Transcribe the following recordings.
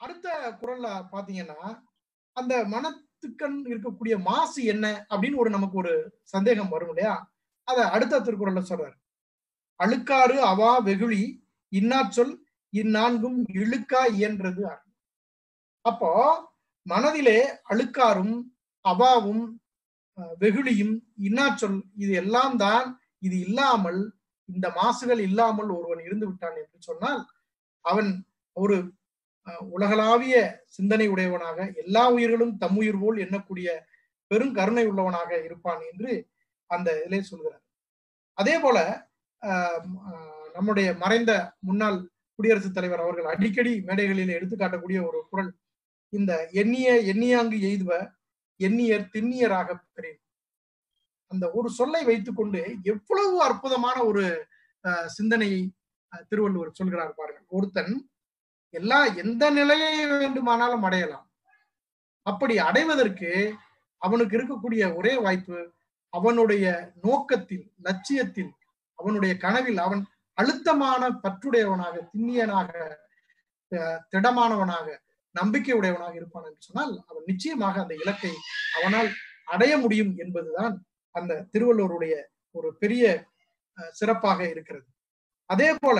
அடுத்த குரல்ல பாத்தீங்கன்னா அந்த மனத்துக்கண் இருக்கக்கூடிய மாசு என்ன அப்படின்னு ஒரு நமக்கு ஒரு சந்தேகம் வரும் இல்லையா அத அடுத்த திருக்குறள்ல சொல்றாரு அழுக்காறு அவா வெகுளி இன்னாச்சொல் இந்நான்கும் இழுக்கா இயன்றது அறம். அப்போ மனதிலே அழுக்காரும் அவாவும் அஹ், வெகுளியும் இன்னாச்சொல் இது எல்லாம் தான் இது இல்லாமல் இந்த மாசுகள் இல்லாமல் ஒருவன் இருந்து விட்டான் என்று சொன்னால் அவன் ஒரு அஹ், உலகளாவிய சிந்தனை உடையவனாக எல்லா உயிர்களும் தம் உயிர் போல் எண்ணக்கூடிய பெருங்கருணை உள்ளவனாக இருப்பான் என்று அந்த இதிலே சொல்கிறார் அதே போல ஆஹ் ஆஹ் நம்முடைய மறைந்த முன்னாள் குடியரசுத் தலைவர் அவர்கள் அடிக்கடி மேடைகளில் எடுத்து காட்டக்கூடிய ஒரு குரல் இந்த எண்ணிய எண்ணியாங்கு எய்துவ எண்ணியர் திண்ணியராக பெறேன் அந்த ஒரு சொல்லை வைத்துக்கொண்டு எவ்வளவு அற்புதமான ஒரு ஆஹ் சிந்தனையை ஆஹ் திருவள்ளுவர் சொல்கிறார் பாருங்கள் ஒருத்தன் எல்லா எந்த நிலையை வேண்டுமானாலும் அடையலாம் அப்படி அடைவதற்கு அவனுக்கு இருக்கக்கூடிய ஒரே வாய்ப்பு அவனுடைய நோக்கத்தில் லட்சியத்தில் அவனுடைய கனவில் அவன் அழுத்தமான பற்றுடையவனாக திண்ணியனாக அஹ், திடமானவனாக நம்பிக்கை உடையவனாக இருப்பான் என்று சொன்னால் அவன் நிச்சயமாக அந்த இலக்கை அவனால் அடைய முடியும் என்பதுதான் அந்த திருவள்ளுவருடைய ஒரு பெரிய அஹ், சிறப்பாக இருக்கிறது அதே போல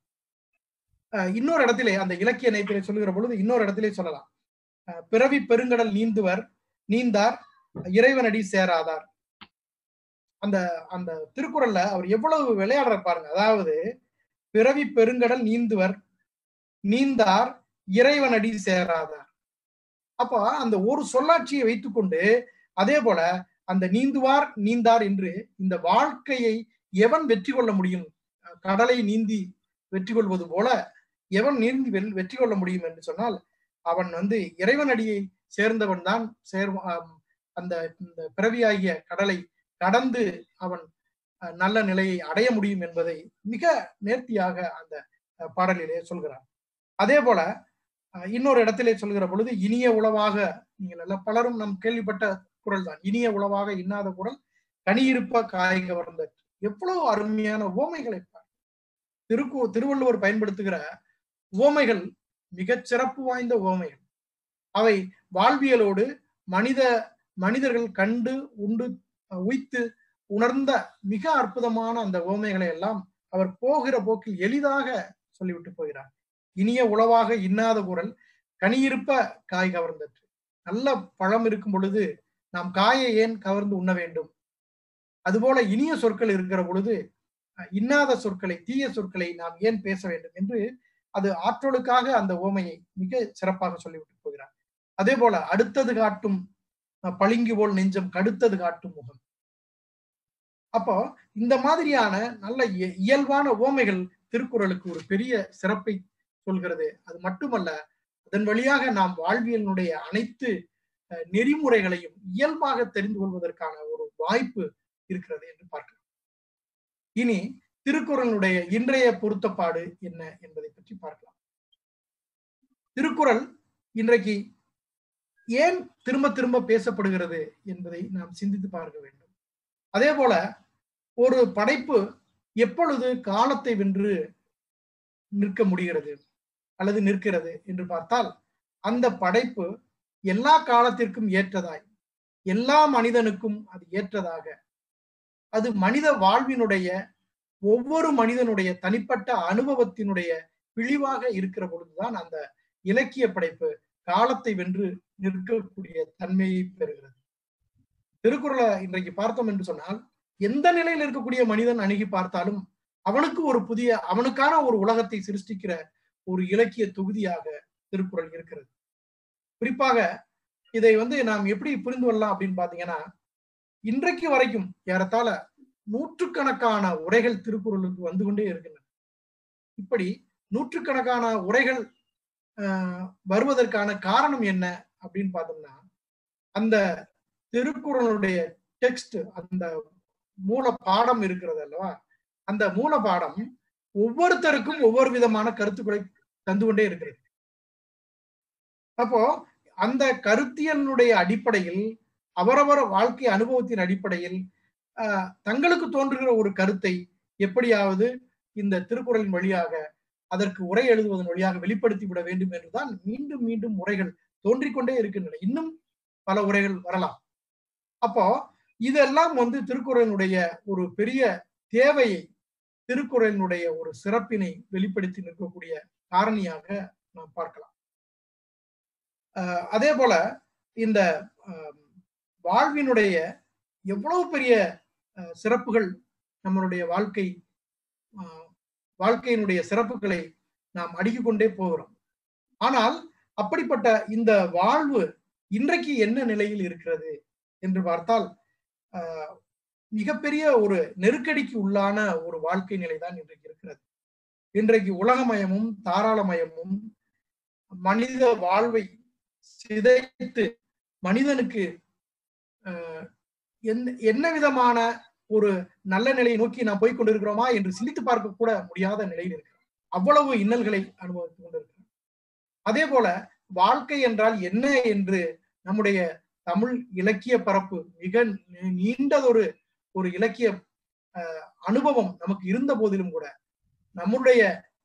அஹ், இன்னொரு இடத்திலே அந்த இலக்கிய நைப்பிலே சொல்லுகிற பொழுது இன்னொரு இடத்திலே சொல்லலாம் அஹ், பிறவி பெருங்கடல் நீந்துவர் நீந்தார் இறைவனடி சேராதார் அந்த அந்த திருக்குறள்ல அவர் எவ்வளவு விளையாடுற பாருங்க அதாவது பிறவி பெருங்கடல் நீந்துவர் நீந்தார் இறைவனடி சேராதார் அப்ப அந்த ஒரு சொல்லாட்சியை வைத்துக்கொண்டு அதே போல அந்த நீந்துவார் நீந்தார் என்று இந்த வாழ்க்கையை எவன் வெற்றி கொள்ள முடியும் கடலை நீந்தி வெற்றி கொள்வது போல எவன் நீந்தி வெல்- வெற்றி கொள்ள முடியும் என்று சொன்னால் அவன் வந்து இறைவனடியை சேர்ந்தவன் தான் சேர் ஆம், அந்த இந்த பிறவியாகிய கடலை கடந்து அவன் அஹ், நல்ல நிலையை அடைய முடியும் என்பதை மிக நேர்த்தியாக அந்த அஹ், பாடலிலே சொல்கிறார் அதே போல அஹ், இன்னொரு இடத்திலே சொல்கிற பொழுது இனிய உளவாக நீங்கள் நல்ல பலரும் நம் கேள்விப்பட்ட குரல் தான் இனிய உளவாக இன்னாத குரல் கனியிருப்ப காய் கவர்ந்த எவ்வளவு அருமையான உவமைகளை பார். திருக்கு திருவள்ளுவர் பயன்படுத்துகிற உவமைகள் மிகச் சிறப்பு வாய்ந்த உவமைகள் அவை வாழ்வியலோடு மனித மனிதர்கள் கண்டு உண்டு அஹ், உய்த்து உணர்ந்த மிக அற்புதமான அந்த உவமைகளை எல்லாம் அவர் போகிற போக்கில் எளிதாக சொல்லிவிட்டு போகிறார் இனிய உளவாக இன்னாத குரல் கனியிருப்ப காய் கவர்ந்தற்று நல்ல பழம் இருக்கும் பொழுது நாம் காயை ஏன் கவர்ந்து உண்ண வேண்டும் அதுபோல இனிய சொற்கள் இருக்கிற பொழுது அஹ், இன்னாத சொற்களை தீய சொற்களை நாம் ஏன் பேச வேண்டும் என்று அது ஆற்றலுக்காக அந்த ஓமையை மிக சிறப்பாக சொல்லிவிட்டு போகிறார் அதே போல அடுத்தது காட்டும் அஹ், பளிங்கு போல் நெஞ்சம் கடுத்தது காட்டும் முகம் அப்போ இந்த மாதிரியான நல்ல இய- இயல்பான ஓமைகள் திருக்குறளுக்கு ஒரு பெரிய சிறப்பை சொல்கிறது அது மட்டுமல்ல அதன் வழியாக நாம் வாழ்வியலினுடைய அனைத்து அஹ், நெறிமுறைகளையும் இயல்பாக தெரிந்து கொள்வதற்கான ஒரு வாய்ப்பு இருக்கிறது என்று பார்க்கலாம் இனி திருக்குறளுடைய இன்றைய பொருத்தப்பாடு என்ன என்பதை பற்றி பார்க்கலாம் திருக்குறள் இன்றைக்கு ஏன் திரும்ப திரும்ப பேசப்படுகிறது என்பதை நாம் சிந்தித்து பார்க்க வேண்டும் அதே போல ஒரு படைப்பு எப்பொழுது காலத்தை வென்று நிற்க முடிகிறது அல்லது நிற்கிறது என்று பார்த்தால் அந்த படைப்பு எல்லா காலத்திற்கும் ஏற்றதாய் எல்லா மனிதனுக்கும் அது ஏற்றதாக அது மனித வாழ்வினுடைய ஒவ்வொரு மனிதனுடைய தனிப்பட்ட அனுபவத்தினுடைய பிழிவாக இருக்கிற பொழுதுதான் அந்த இலக்கிய படைப்பு காலத்தை வென்று நிற்கக்கூடிய தன்மையை பெறுகிறது திருக்குறளை இன்றைக்கு பார்த்தோம் என்று சொன்னால் எந்த நிலையில் இருக்கக்கூடிய மனிதன் அணுகி பார்த்தாலும் அவனுக்கு ஒரு புதிய அவனுக்கான ஒரு உலகத்தை சிருஷ்டிக்கிற ஒரு இலக்கிய தொகுதியாக திருக்குறள் இருக்கிறது குறிப்பாக இதை வந்து நாம் எப்படி புரிந்து கொள்ளலாம் அப்படின்னு பாத்தீங்கன்னா இன்றைக்கு வரைக்கும் ஏறத்தாழ நூற்றுக்கணக்கான உரைகள் திருக்குறளுக்கு வந்து கொண்டே இருக்கின்றன இப்படி நூற்றுக்கணக்கான உரைகள் ஆஹ், வருவதற்கான காரணம் என்ன அப்படின்னு பார்த்தோம்னா அந்த திருக்குறளுடைய டெக்ஸ்ட் அந்த மூல பாடம் இருக்கிறது அல்லவா அந்த மூல பாடம் ஒவ்வொருத்தருக்கும் ஒவ்வொரு விதமான கருத்துக்களை தந்து கொண்டே இருக்கிறது அப்போ அந்த கருத்தியலுடைய அடிப்படையில் அவரவர் வாழ்க்கை அனுபவத்தின் அடிப்படையில் ஆஹ், தங்களுக்கு தோன்றுகிற ஒரு கருத்தை எப்படியாவது இந்த திருக்குறளின் வழியாக அதற்கு உரை எழுதுவதன் வழியாக வெளிப்படுத்தி விட வேண்டும் என்றுதான் மீண்டும் மீண்டும் உரைகள் தோன்றிக்கொண்டே இருக்கின்றன இன்னும் பல உரைகள் வரலாம் அப்போ இதெல்லாம் வந்து திருக்குறளினுடைய ஒரு பெரிய தேவையை திருக்குறளினுடைய ஒரு சிறப்பினை வெளிப்படுத்தி நிற்கக்கூடிய காரணியாக நாம் பார்க்கலாம் அதே போல இந்த வாழ்வினுடைய எவ்வளவு பெரிய சிறப்புகள் நம்மளுடைய வாழ்க்கை வாழ்க்கையினுடைய சிறப்புகளை நாம் அடுக்கிக் கொண்டே போகிறோம் ஆனால் அப்படிப்பட்ட இந்த வாழ்வு இன்றைக்கு என்ன நிலையில் இருக்கிறது என்று பார்த்தால் மிகப்பெரிய ஒரு நெருக்கடிக்கு உள்ளான ஒரு வாழ்க்கை நிலைதான் இன்றைக்கு இருக்கிறது இன்றைக்கு உலகமயமும் தாராளமயமும் மனித வாழ்வை சிதைத்து மனிதனுக்கு என்ன விதமான ஒரு நல்ல நிலையை நோக்கி நாம் போய் கொண்டிருக்கிறோமா என்று சிந்தித்து பார்க்க கூட முடியாத நிலையில் இருக்கிறோம் அவ்வளவு இன்னல்களை அனுபவித்துக் கொண்டிருக்கிறோம் அதே போல வாழ்க்கை என்றால் என்ன என்று நம்முடைய தமிழ் இலக்கிய பரப்பு மிக நீண்டதொரு ஒரு இலக்கிய அனுபவம் நமக்கு இருந்த போதிலும் கூட நம்முடைய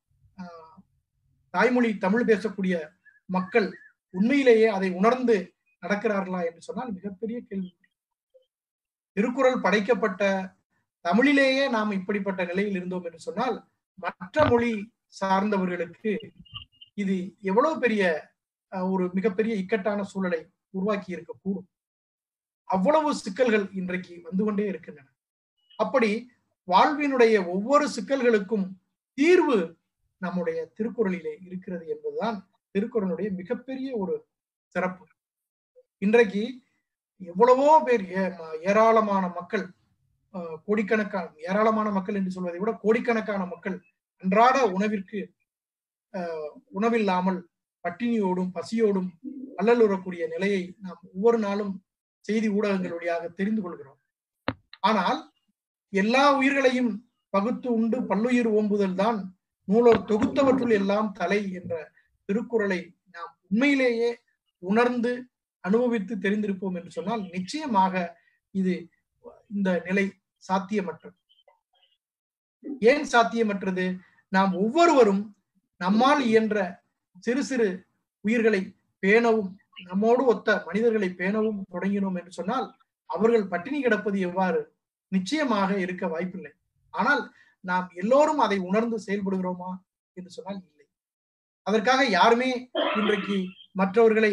தாய்மொழி தமிழ் பேசக்கூடிய மக்கள் உண்மையிலேயே அதை உணர்ந்து நடக்கிறார்களா என்று சொன்னால் மிகப்பெரிய கேள்வி திருக்குறள் படைக்கப்பட்ட தமிழிலேயே நாம் இப்படிப்பட்ட நிலையில் இருந்தோம் என்று சொன்னால் மற்ற மொழி சார்ந்தவர்களுக்கு இது எவ்வளவு பெரிய ஒரு மிகப்பெரிய இக்கட்டான சூழலை உருவாக்கி இருக்கக்கூடும் அவ்வளவு சிக்கல்கள் இன்றைக்கு வந்து கொண்டே இருக்கின்றன அப்படி வாழ்வினுடைய ஒவ்வொரு சிக்கல்களுக்கும் தீர்வு நம்முடைய திருக்குறளிலே இருக்கிறது என்பதுதான் திருக்குறளுடைய மிகப்பெரிய ஒரு சிறப்பு இன்றைக்கு எவ்வளவோ பேர் ஏராளமான மக்கள் கோடிக்கணக்கான ஏராளமான மக்கள் என்று சொல்வதை விட கோடிக்கணக்கான மக்கள் அன்றாட உணவிற்கு உணவில்லாமல் பட்டினியோடும் பசியோடும் அல்லலுறக்கூடிய நிலையை நாம் ஒவ்வொரு நாளும் செய்தி ஊடகங்கள் வழியாக தெரிந்து கொள்கிறோம் ஆனால் எல்லா உயிர்களையும் பகுத்து உண்டு பல்லுயிர் ஓம்புதல் தான் நூலோர் தொகுத்தவற்றுள் எல்லாம் தலை என்ற திருக்குறளை நாம் உண்மையிலேயே உணர்ந்து அனுபவித்து தெரிந்திருப்போம் என்று சொன்னால் நிச்சயமாக இது இந்த நிலை சாத்தியமற்றது ஏன் சாத்தியமற்றது நாம் ஒவ்வொருவரும் நம்மால் இயன்ற சிறு சிறு உயிர்களை பேணவும் நம்மோடு ஒத்த மனிதர்களை பேணவும் தொடங்கினோம் என்று சொன்னால் அவர்கள் பட்டினி கிடப்பது எவ்வாறு நிச்சயமாக இருக்க வாய்ப்பில்லை ஆனால் நாம் எல்லோரும் அதை உணர்ந்து செயல்படுகிறோமா என்று சொன்னால் இல்லை அதற்காக யாருமே இன்றைக்கு மற்றவர்களை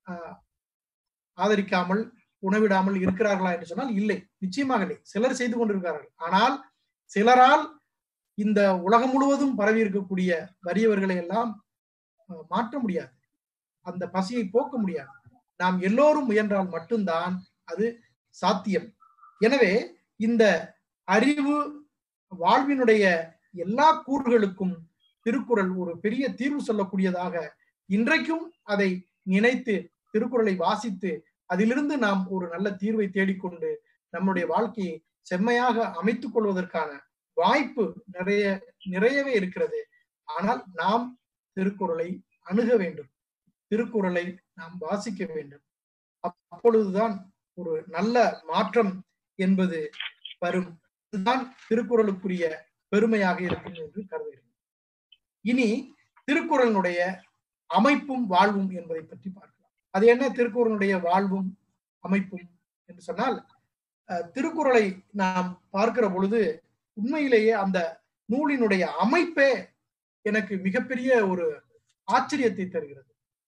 ஆதரிக்காமல் உணவிடாமல் இருக்கிறார்களா என்று சொன்னால் இல்லை நிச்சயமாக இல்லை சிலர் செய்து கொண்டிருக்கிறார்கள் ஆனால் சிலரால் இந்த உலகம் முழுவதும் பரவி இருக்கக்கூடிய வறியவர்களை எல்லாம் மாற்ற முடியாது அந்த பசியை போக்க முடியாது நாம் எல்லோரும் முயன்றால் மட்டும்தான் அது சாத்தியம் எனவே இந்த அறிவு வாழ்வினுடைய எல்லா கூறுகளுக்கும் திருக்குறள் ஒரு பெரிய தீர்வு சொல்லக்கூடியதாக இன்றைக்கும் அதை நினைத்து திருக்குறளை வாசித்து அதிலிருந்து நாம் ஒரு நல்ல தீர்வை தேடிக்கொண்டு நம்முடைய வாழ்க்கையை செம்மையாக அமைத்துக் கொள்வதற்கான வாய்ப்பு நிறைய நிறையவே இருக்கிறது ஆனால் நாம் திருக்குறளை அணுக வேண்டும் திருக்குறளை நாம் வாசிக்க வேண்டும் அப்பொழுதுதான் ஒரு நல்ல மாற்றம் என்பது வரும் இதுதான் திருக்குறளுக்குரிய பெருமையாக இருக்கும் என்று கருதுகிறேன் இனி திருக்குறளினுடைய அமைப்பும் வாழ்வும் என்பதை பற்றி பார்க்கலாம் அது என்ன திருக்குறளுடைய வாழ்வும் அமைப்பும் என்று சொன்னால் திருக்குறளை நாம் பார்க்கிற பொழுது உண்மையிலேயே அந்த நூலினுடைய அமைப்பே எனக்கு மிகப்பெரிய ஒரு ஆச்சரியத்தை தருகிறது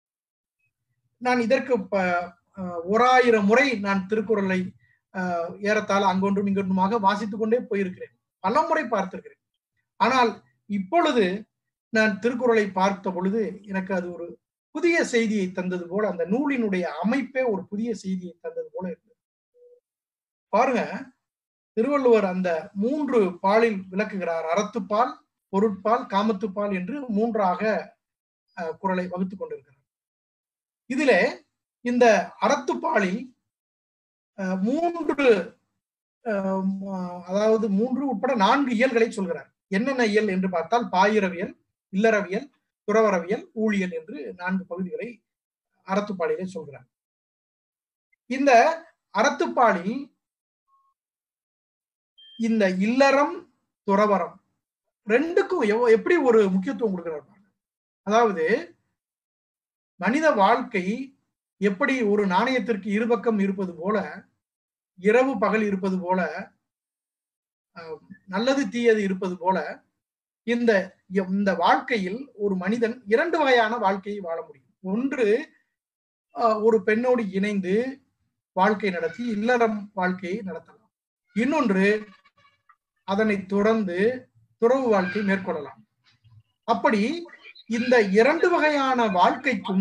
நான் இதற்கு ஓராயிரம் முறை நான் திருக்குறளை ஏறத்தாழ அங்கொன்றும் இங்கொன்றுமாக வாசித்துக் கொண்டே போயிருக்கிறேன் பல முறை பார்த்திருக்கிறேன் ஆனால் இப்பொழுது நான் திருக்குறளை பார்த்த பொழுது எனக்கு அது ஒரு புதிய செய்தியை தந்தது போல அந்த நூலினுடைய அமைப்பே ஒரு புதிய செய்தியை தந்தது போல இருக்கு பாருங்க திருவள்ளுவர் அந்த மூன்று பாலில் விளக்குகிறார் அறத்துப்பால் பொருட்பால் காமத்துப்பால் என்று மூன்றாக குரலை வகுத்துக் கொண்டிருக்கிறார் இதிலே இந்த அறத்துப்பாலில் மூன்று அதாவது மூன்று உட்பட நான்கு இயல்களை சொல்கிறார் என்னென்ன இயல் என்று பார்த்தால் பாயிரவியல் இல்லறவியல் துறவரவியல் ஊழியல் என்று நான்கு பகுதிகளை அறத்துப்பாலிலே சொல்கிறார் இந்த அறத்துப்பாலில் இந்த இல்லறம் துறவரம் ரெண்டுக்கும் எவ்வ- எப்படி ஒரு முக்கியத்துவம் கொடுக்கிறார் பாருங்க. அதாவது மனித வாழ்க்கை எப்படி ஒரு நாணயத்திற்கு இருபக்கம் இருப்பது போல இரவு பகல் இருப்பது போல அஹ், நல்லது தீயது இருப்பது போல இந்த இந்த வாழ்க்கையில் ஒரு மனிதன் இரண்டு வகையான வாழ்க்கையை வாழ முடியும் ஒன்று அஹ், ஒரு பெண்ணோடு இணைந்து வாழ்க்கை நடத்தி இல்லறம் வாழ்க்கையை நடத்தலாம் இன்னொன்று அதனை துறந்து துறவு வாழ்க்கை மேற்கொள்ளலாம் அப்படி இந்த இரண்டு வகையான வாழ்க்கைக்கும்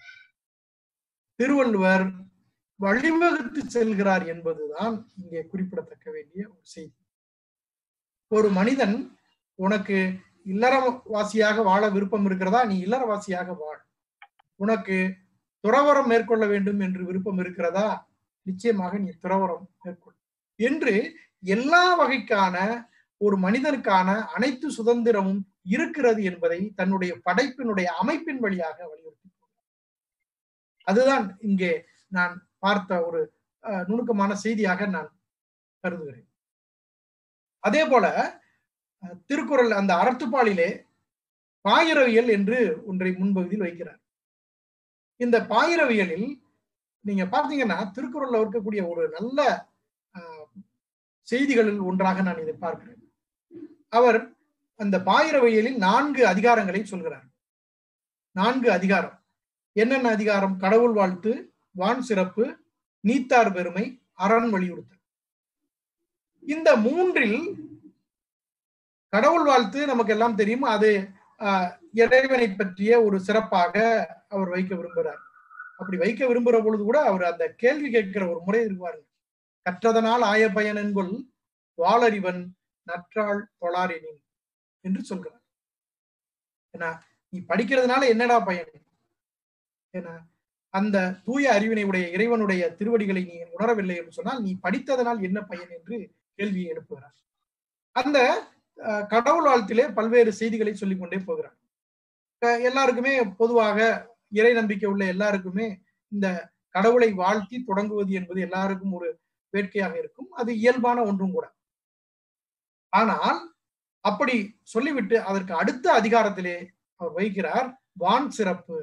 திருவள்ளுவர் வழிவகுத்து செல்கிறார் என்பதுதான் இங்கே குறிப்பிடத்தக்க வேண்டிய ஒரு செய்தி ஒரு மனிதன் உனக்கு இல்லறவாசியாக வாழ விருப்பம் இருக்கிறதா நீ இல்லறவாசியாக வாழ் உனக்கு துறவரம் மேற்கொள்ள வேண்டும் என்று விருப்பம் இருக்கிறதா நிச்சயமாக நீ துறவரம் மேற்கொள் என்று எல்லா வகைக்கான ஒரு மனிதனுக்கான அனைத்து சுதந்திரமும் இருக்கிறது என்பதை தன்னுடைய படைப்பினுடைய அமைப்பின் வழியாக வலியுறுத்தி அதுதான் இங்கே நான் பார்த்த ஒரு அஹ், நுணுக்கமான செய்தியாக நான் கருதுகிறேன் அதே போல அஹ், திருக்குறள் அந்த அறத்துப்பாலிலே பாயிரவியல் என்று ஒன்றை முன்பகுதியில் வைக்கிறார் இந்த பாயிரவியலில் நீங்க பார்த்தீங்கன்னா திருக்குறள்ல இருக்கக்கூடிய ஒரு நல்ல அஹ், செய்திகளில் ஒன்றாக நான் இதை பார்க்கிறேன் அவர் அந்த பாயிரவியலில் நான்கு அதிகாரங்களை சொல்கிறார் நான்கு அதிகாரம் என்னென்ன அதிகாரம் கடவுள் வாழ்த்து வான் சிறப்பு நீத்தார் பெருமை அரண் வலியுறுத்தல் இந்த மூன்றில் கடவுள் வாழ்த்து நமக்கு எல்லாம் தெரியும் அது ஆஹ், இறைவனை பற்றிய ஒரு சிறப்பாக அவர் வைக்க விரும்புகிறார் அப்படி வைக்க விரும்புகிற பொழுது கூட அவர் அந்த கேள்வி கேட்கிற ஒரு முறை இருக்குவாரு கற்றதனால் ஆய பயன் என்கொள் வாளறிவன் நற்றாள் தொழாரினின் என்று சொல்கிறார் ஏன்னா நீ படிக்கிறதுனால என்னடா பயன் ஏன்னா அந்த தூய அறிவினை உடைய இறைவனுடைய திருவடிகளை நீ உணரவில்லை என்று சொன்னால் நீ படித்ததனால் என்ன பயன் என்று கேள்வியை எழுப்புகிறார் அந்த அஹ், கடவுள் வாழ்த்திலே பல்வேறு செய்திகளை சொல்லிக் கொண்டே போகிறார் அஹ், எல்லாருக்குமே பொதுவாக இறை நம்பிக்கை உள்ள எல்லாருக்குமே இந்த கடவுளை வாழ்த்தி தொடங்குவது என்பது எல்லாருக்கும் ஒரு வேட்கையாக இருக்கும் அது இயல்பான ஒன்றும் கூட ஆனால் அப்படி சொல்லிவிட்டு அதற்கு அடுத்த அதிகாரத்திலே அவர் வைக்கிறார் வான் சிறப்பு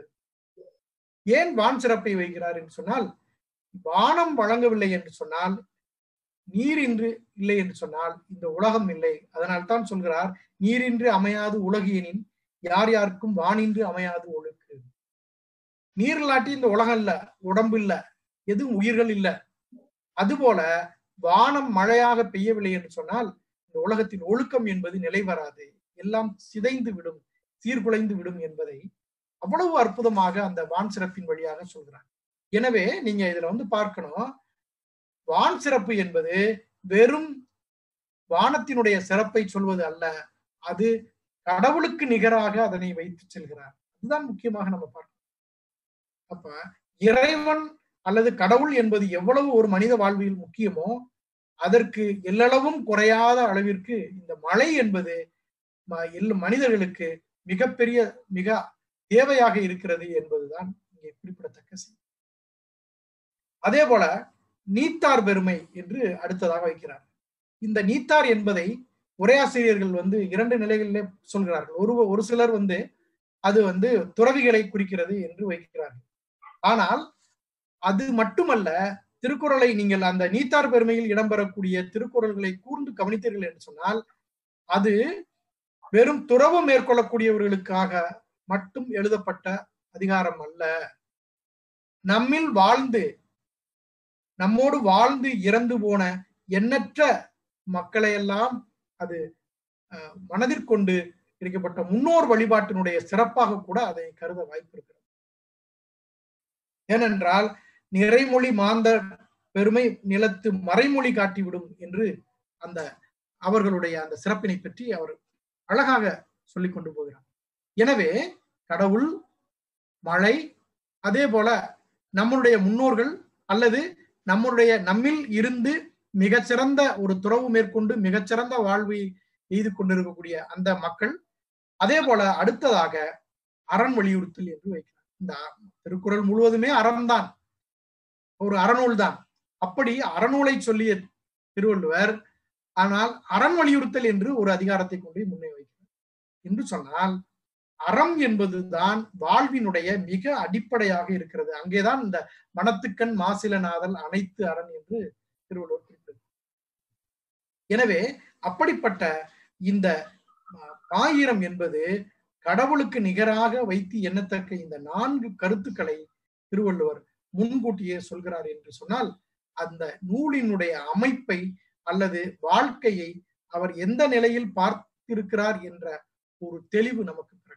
ஏன் வான் சிறப்பை வைக்கிறார் என்று சொன்னால் வானம் வழங்கவில்லை என்று சொன்னால் நீரின்று இல்லை என்று சொன்னால் இந்த உலகம் இல்லை அதனால் தான் சொல்கிறார் நீரின்றி அமையாது உலகியனின் யார் யாருக்கும் வானின்று அமையாது ஒழுக்கு நீர் இல்லாட்டி இந்த உலகம் இல்ல உடம்பு இல்ல எதுவும் உயிர்கள் இல்ல அதுபோல வானம் மழையாக பெய்யவில்லை என்று சொன்னால் இந்த உலகத்தின் ஒழுக்கம் என்பது நிலை வராது எல்லாம் சிதைந்து விடும் சீர்குலைந்து விடும் என்பதை அவ்வளவு அற்புதமாக அந்த வான் சிறப்பின் வழியாக சொல்கிறார் எனவே நீங்க இதுல வந்து பார்க்கணும் வான் சிறப்பு என்பது வெறும் வானத்தினுடைய சிறப்பை சொல்வது அல்ல அது கடவுளுக்கு நிகராக அதனை வைத்து செல்கிறார் இதுதான் முக்கியமாக நம்ம பார்க்கணும் அப்ப இறைவன் அல்லது கடவுள் என்பது எவ்வளவு ஒரு மனித வாழ்வில் முக்கியமோ அதற்கு எல்லளவும் குறையாத அளவிற்கு இந்த மழை என்பது ம- எல் மனிதர்களுக்கு மிகப்பெரிய மிக தேவையாக இருக்கிறது என்பதுதான் இங்கே குறிப்பிடத்தக்க செய்தி அதே போல நீத்தார் பெருமை என்று அடுத்ததாக வைக்கிறார் இந்த நீத்தார் என்பதை உரையாசிரியர்கள் வந்து இரண்டு நிலைகளிலே சொல்கிறார்கள் ஒரு ஒரு சிலர் வந்து அது வந்து துறவிகளை குறிக்கிறது என்று வைக்கிறார்கள் ஆனால் அது மட்டுமல்ல திருக்குறளை நீங்கள் அந்த நீத்தார் பெருமையில் இடம்பெறக்கூடிய திருக்குறள்களை கூர்ந்து கவனித்தீர்கள் என்று சொன்னால் அது வெறும் துறவு மேற்கொள்ளக்கூடியவர்களுக்காக மட்டும் எழுதப்பட்ட அதிகாரம் அல்ல நம்மில் வாழ்ந்து நம்மோடு வாழ்ந்து இறந்து போன எண்ணற்ற மக்களையெல்லாம் அது அஹ், மனதிற்கொண்டு இருக்கப்பட்ட முன்னோர் வழிபாட்டினுடைய சிறப்பாக கூட அதை கருத வாய்ப்பு இருக்கிறது ஏனென்றால் நிறைமொழி மாந்தர் பெருமை நிலத்து மறைமொழி காட்டிவிடும் என்று அந்த அவர்களுடைய அந்த சிறப்பினை பற்றி அவர் அழகாக சொல்லிக் கொண்டு போகிறார் எனவே கடவுள் மழை அதே போல நம்மளுடைய முன்னோர்கள் அல்லது நம்முடைய நம்மில் இருந்து மிகச்சிறந்த ஒரு துறவு மேற்கொண்டு மிகச்சிறந்த வாழ்வை எய்து கொண்டிருக்கக்கூடிய அந்த மக்கள் அதே போல அடுத்ததாக அரண் வலியுறுத்தல் என்று வைக்கிறார் இந்த திருக்குறள் முழுவதுமே அறம்தான் ஒரு அறநூல் தான் அப்படி அறநூலை சொல்லிய திருவள்ளுவர் ஆனால் அரண் வலியுறுத்தல் என்று ஒரு அதிகாரத்தை கொண்டு முன்னே வைக்கிறார் என்று சொன்னால் அறம் என்பதுதான் வாழ்வினுடைய மிக அடிப்படையாக இருக்கிறது அங்கேதான் இந்த மனத்துக்கண் மாசிலநாதல் அனைத்து அரண் என்று திருவள்ளுவர் குறிப்பிடுகிறார் எனவே அப்படிப்பட்ட இந்த அஹ், ஆயிரம் என்பது கடவுளுக்கு நிகராக வைத்து எண்ணத்தக்க இந்த நான்கு கருத்துக்களை திருவள்ளுவர் முன்கூட்டியே சொல்கிறார் என்று சொன்னால் அந்த நூலினுடைய அமைப்பை அல்லது வாழ்க்கையை அவர் எந்த நிலையில் பார்த்திருக்கிறார் என்ற ஒரு தெளிவு நமக்கு பிறகு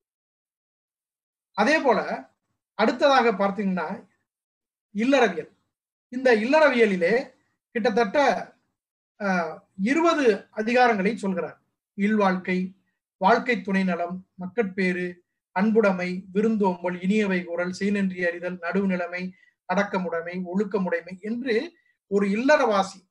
அதே போல அடுத்ததாக பார்த்தீங்கன்னா இல்லறவியல் இந்த இல்லறவியலிலே கிட்டத்தட்ட ஆஹ், இருபது அதிகாரங்களை சொல்கிறார் இல்வாழ்க்கை வாழ்க்கை துணை நலம் மக்கட்பேறு அன்புடைமை விருந்தோம்பல் இனியவை குரல் செய்நன்றி அறிதல் நடுவுநிலைமை அடக்கமுடைமை ஒழுக்கமுடைமை என்று ஒரு இல்லறவாசி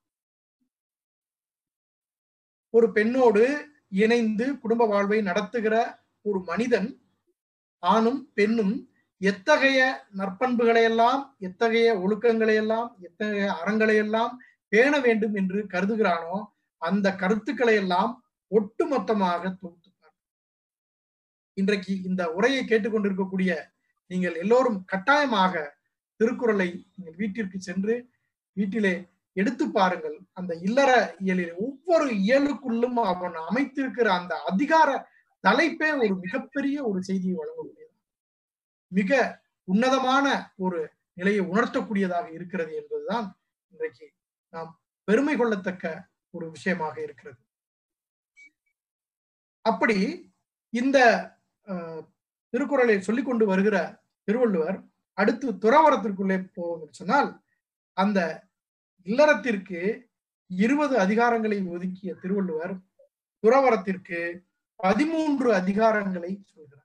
ஒரு பெண்ணோடு இணைந்து குடும்ப வாழ்வை நடத்துகிற ஒரு மனிதன் ஆணும் பெண்ணும் எத்தகைய நற்பண்புகளை எல்லாம் எத்தகைய ஒழுக்கங்களை எல்லாம் எத்தகைய அறங்களை எல்லாம் பேண வேண்டும் என்று கருதுகிறானோ அந்த கருத்துக்களை எல்லாம் ஒட்டுமொத்தமாக தொகுத்துப்பார் இன்றைக்கு இந்த உரையை கேட்டுக்கொண்டிருக்கக்கூடிய நீங்கள் எல்லோரும் கட்டாயமாக திருக்குறளை நீங்கள் வீட்டிற்கு சென்று வீட்டிலே எடுத்து பாருங்கள் அந்த இல்லற இயலில் ஒவ்வொரு இயலுக்குள்ளும் அவன் அமைத்திருக்கிற அந்த அதிகார தலைப்பே ஒரு மிகப்பெரிய ஒரு செய்தியை வழங்கக்கூடியது மிக உன்னதமான ஒரு நிலையை உணர்த்தக்கூடியதாக இருக்கிறது என்பதுதான் இன்றைக்கு நாம் பெருமை கொள்ளத்தக்க ஒரு விஷயமாக இருக்கிறது அப்படி இந்த அஹ், திருக்குறளை சொல்லிக் கொண்டு வருகிற திருவள்ளுவர் அடுத்து துறவரத்திற்குள்ளே போவோம் என்று சொன்னால் அந்த இல்லறத்திற்கு இருபது அதிகாரங்களை ஒதுக்கிய திருவள்ளுவர் துறவரத்திற்கு பதிமூன்று அதிகாரங்களை சொல்கிறார்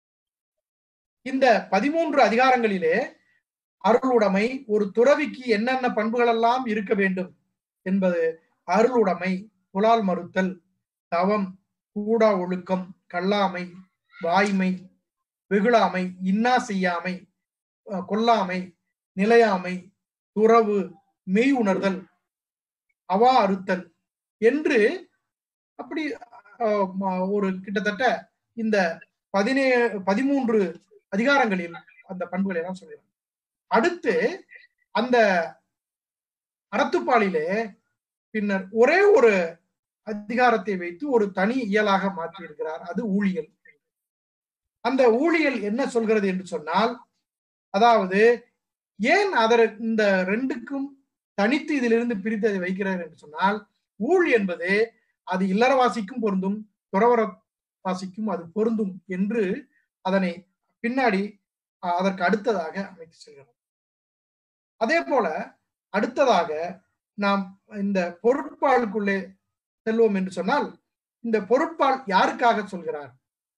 இந்த பதிமூன்று அதிகாரங்களிலே அருளுடைமை ஒரு துறவிக்கு என்னென்ன பண்புகள் எல்லாம் இருக்க வேண்டும் என்பது அருளுடைமை புலால் மறுத்தல் தவம் கூடா ஒழுக்கம் கல்லாமை வாய்மை வெகுளாமை இன்னா செய்யாமை அஹ், கொல்லாமை நிலையாமை துறவு மெய் உணர்தல் அவா அறுத்தல் என்று அப்படி அஹ், ம- ஒரு கிட்டத்தட்ட இந்த பதினே பதிமூன்று அதிகாரங்களில் அந்த பண்புகளை எல்லாம் சொல்கிறார் அடுத்து அந்த அறத்துப்பாலிலே பின்னர் ஒரே ஒரு அதிகாரத்தை வைத்து ஒரு தனி இயலாக மாற்றி இருக்கிறார் அது ஊழியல் அந்த ஊழியல் என்ன சொல்கிறது என்று சொன்னால் அதாவது ஏன் அதர் இந்த ரெண்டுக்கும் தனித்து இதிலிருந்து பிரித்து அதை வைக்கிறார் என்று சொன்னால் ஊழ் என்பது அது இல்லறவாசிக்கும் பொருந்தும் துறவர வாசிக்கும் அது பொருந்தும் என்று அதனை பின்னாடி அஹ், அதற்கு அடுத்ததாக அமைத்து செல்கிறோம் அதே போல அடுத்ததாக நாம் இந்த பொருட்பாலுக்குள்ளே செல்வோம் என்று சொன்னால் இந்த பொருட்பால் யாருக்காக சொல்கிறார்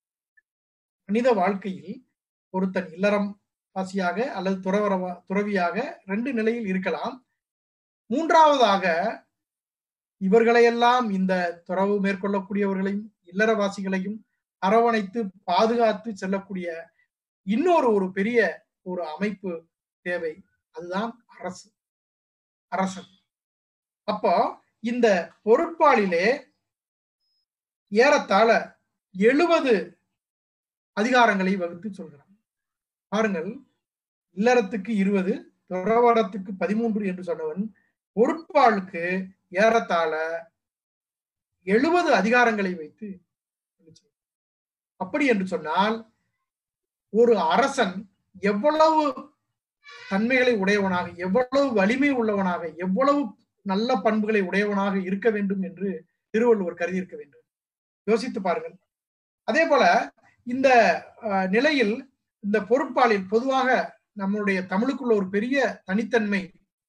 மனித வாழ்க்கையில் ஒருத்தன் இல்லறம் வாசியாக அல்லது துறவர துறவியாக ரெண்டு நிலையில் இருக்கலாம் மூன்றாவதாக இவர்களையெல்லாம் இந்த துறவு மேற்கொள்ளக்கூடியவர்களையும் இல்லறவாசிகளையும் அரவணைத்து பாதுகாத்து செல்லக்கூடிய இன்னொரு ஒரு பெரிய ஒரு அமைப்பு தேவை அதுதான் அரசு அரசன் அப்போ இந்த பொருட்பாலிலே ஏறத்தாழ எழுபது அதிகாரங்களை வகுத்து சொல்கிறான் பாருங்கள் இல்லறத்துக்கு இருபது துறவரத்துக்கு பதிமூன்று என்று சொன்னவன் பொருட்பாலுக்கு ஏறத்தாழ எழுபது அதிகாரங்களை வைத்து சொல்லிச்சான். அப்படி என்று சொன்னால் ஒரு அரசன் எவ்வளவு தன்மைகளை உடையவனாக எவ்வளவு வலிமை உள்ளவனாக எவ்வளவு நல்ல பண்புகளை உடையவனாக இருக்க வேண்டும் என்று திருவள்ளுவர் கருதி இருக்க வேண்டும் யோசித்து பாருங்கள் அதே போல இந்த அஹ், நிலையில் இந்த பொருட்பாலில் பொதுவாக நம்மளுடைய தமிழுக்குள்ள ஒரு பெரிய தனித்தன்மை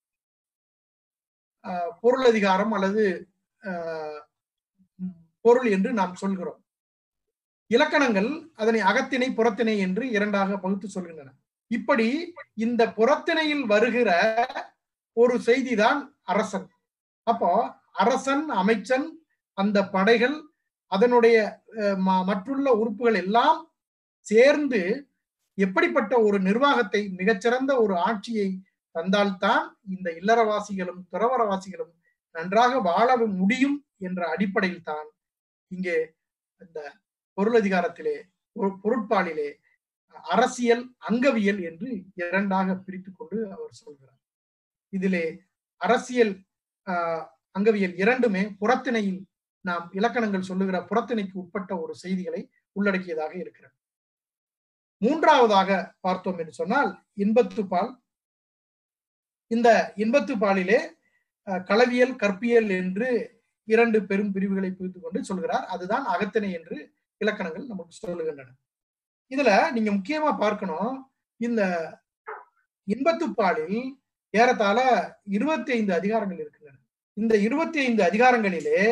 அஹ், பொருள் அதிகாரம் அல்லது அஹ், ம், பொருள் என்று நாம் சொல்கிறோம் இலக்கணங்கள் அதனை அகத்திணை புறத்திணை என்று இரண்டாக பகுத்து சொல்கின்றன இப்படி இந்த புறத்திணையில் வருகிற ஒரு செய்திதான் அரசன் அப்போ அரசன் அமைச்சன் அந்த படைகள் அதனுடைய அஹ், ம- மற்றுள்ள உறுப்புகள் எல்லாம் சேர்ந்து எப்படிப்பட்ட ஒரு நிர்வாகத்தை மிகச்சிறந்த ஒரு ஆட்சியை தந்தால்தான் இந்த இல்லறவாசிகளும் துறவரவாசிகளும் நன்றாக வாழ முடியும் என்ற அடிப்படையில் தான் இங்கே இந்த பொருளதிகாரத்திலே பொ- பொருட்பாலிலே அரசியல் அங்கவியல் என்று இரண்டாக பிரித்துக் கொண்டு அவர் சொல்கிறார் இதிலே அரசியல் ஆஹ், அங்கவியல் இரண்டுமே புறத்திணையில் நாம் இலக்கணங்கள் சொல்லுகிற புறத்திணைக்கு உட்பட்ட ஒரு செய்திகளை உள்ளடக்கியதாக இருக்கிறது மூன்றாவதாக பார்த்தோம் என்று சொன்னால் இன்பத்துப்பால் இந்த இன்பத்துப்பாலிலே அஹ், களவியல் கற்பியல் என்று இரண்டு பெரும் பிரிவுகளை பிரித்துக் கொண்டு சொல்கிறார் அதுதான் அகத்திணை என்று இலக்கணங்கள் நமக்கு சொல்லுகின்றன இதுல நீங்க முக்கியமா பார்க்கணும் இந்த இன்பத்துப்பாலில் ஏறத்தாழ இருபத்தி ஐந்து அதிகாரங்கள் இருக்கின்றன இந்த இருபத்தி ஐந்து அதிகாரங்களிலே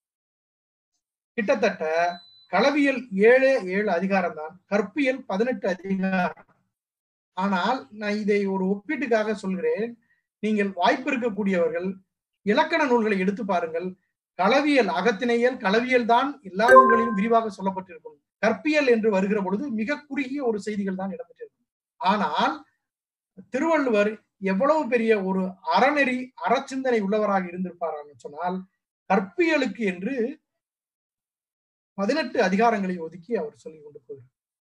கிட்டத்தட்ட களவியல் ஏழே ஏழு அதிகாரம் தான் கற்பியல் பதினெட்டு அதிகாரம் ஆனால் நான் இதை ஒரு ஒப்பீட்டுக்காக சொல்கிறேன் நீங்கள் வாய்ப்பு இருக்கக்கூடியவர்கள் இலக்கண நூல்களை எடுத்து பாருங்கள் களவியல் அகத்திணையல் களவியல் தான் எல்லா நூல்களிலும் விரிவாக சொல்லப்பட்டிருக்கும் கற்பியல் என்று வருகிற பொழுது மிக குறுகிய ஒரு செய்திகள் தான் இடம்பெற்றிருக்கும் ஆனால் திருவள்ளுவர் எவ்வளவு பெரிய ஒரு அறநெறி அறச்சிந்தனை உள்ளவராக இருந்திருப்பாரான்னு சொன்னால் கற்பியலுக்கு என்று பதினெட்டு அதிகாரங்களை ஒதுக்கி அவர் சொல்லிக் கொண்டு போகிறார்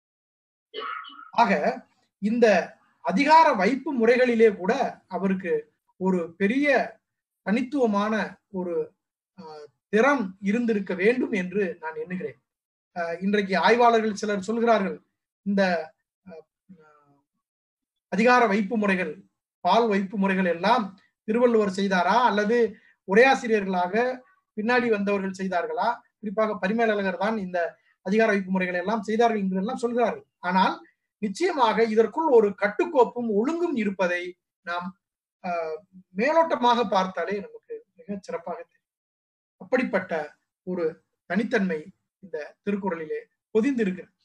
ஆக இந்த அதிகார வைப்பு முறைகளிலே கூட அவருக்கு ஒரு பெரிய தனித்துவமான ஒரு ஆஹ், திறம் இருந்திருக்க வேண்டும் என்று நான் எண்ணுகிறேன் ஆஹ், இன்றைக்கு ஆய்வாளர்கள் சிலர் சொல்கிறார்கள் இந்த ஆஹ், ஆஹ், அதிகார வைப்பு முறைகள் பால் வைப்பு முறைகள் எல்லாம் திருவள்ளுவர் செய்தாரா அல்லது உரையாசிரியர்களாக பின்னாடி வந்தவர்கள் செய்தார்களா குறிப்பாக பரிமேலழகர் தான் இந்த அதிகார வைப்பு முறைகளை எல்லாம் செய்தார்கள் என்று எல்லாம் சொல்கிறார்கள் ஆனால் நிச்சயமாக இதற்குள் ஒரு கட்டுக்கோப்பும் ஒழுங்கும் இருப்பதை நாம் ஆஹ், மேலோட்டமாக பார்த்தாலே நமக்கு மிக சிறப்பாக தெரியும் அப்படிப்பட்ட ஒரு தனித்தன்மை இந்த திருக்குறளிலே பொதிந்திருக்கிறது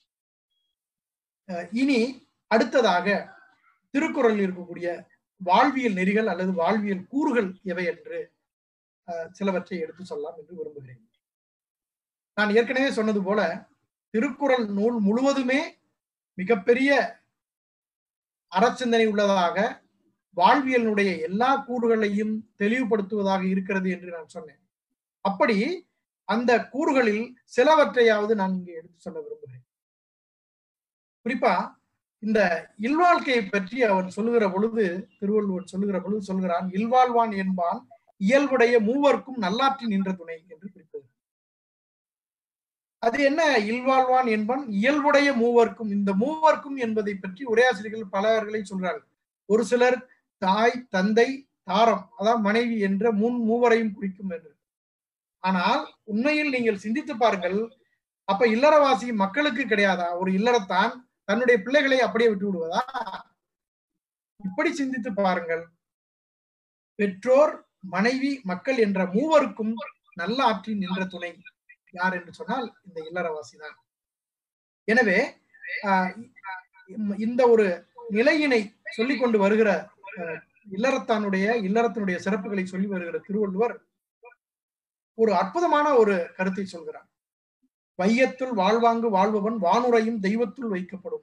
அஹ், இனி அடுத்ததாக திருக்குறளில் இருக்கக்கூடிய வாழ்வியல் நெறிகள் அல்லது வாழ்வியல் கூறுகள் எவை என்று அஹ், சிலவற்றை எடுத்து சொல்லலாம் என்று விரும்புகிறேன் நான் ஏற்கனவே சொன்னது போல திருக்குறள் நூல் முழுவதுமே மிகப்பெரிய அறச்சிந்தனை உள்ளதாக வாழ்வியலினுடைய எல்லா கூறுகளையும் தெளிவுபடுத்துவதாக இருக்கிறது என்று நான் சொன்னேன் அப்படி அந்த கூறுகளில் சிலவற்றையாவது நான் இங்கே எடுத்து சொல்ல விரும்புகிறேன் குறிப்பா இந்த இல்வாழ்க்கையை பற்றி அவன் சொல்லுகிற பொழுது திருவள்ளுவர் சொல்லுகிற பொழுது சொல்கிறான் இல்வாழ்வான் என்பான் இயல்புடைய மூவர்க்கும் நல்லாற்றி நின்ற துணை என்று குறிப்பிடுகிறார் அது என்ன இல்வாழ்வான் என்பான் இயல்புடைய மூவர்க்கும் இந்த மூவர்க்கும் என்பதை பற்றி உரையாசிரியர்கள் பலர்களை சொல்றார்கள் ஒரு சிலர் தாய் தந்தை தாரம் அதாவது மனைவி என்ற முன் மூவரையும் குறிக்கும் என்று ஆனால் உண்மையில் நீங்கள் சிந்தித்து பாருங்கள் அப்ப இல்லறவாசி மக்களுக்கு கிடையாதா ஒரு இல்லறத்தான் தன்னுடைய பிள்ளைகளை அப்படியே விட்டு விடுவதா இப்படி சிந்தித்து பாருங்கள் பெற்றோர் மனைவி மக்கள் என்ற மூவருக்கும் நல்ல ஆற்றி நின்ற துணை யார் என்று சொன்னால் இந்த இல்லறவாசி தான் எனவே ஆஹ் இந்த ஒரு நிலையினை சொல்லிக் கொண்டு வருகிற ஆஹ் இல்லறத்தானுடைய இல்லறத்தினுடைய சிறப்புகளை சொல்லி வருகிற திருவள்ளுவர் ஒரு அற்புதமான ஒரு கருத்தை சொல்கிறார் வையத்துள் வாழ்வாங்கு வாழ்பவன் வானுரையும் தெய்வத்துள் வைக்கப்படும்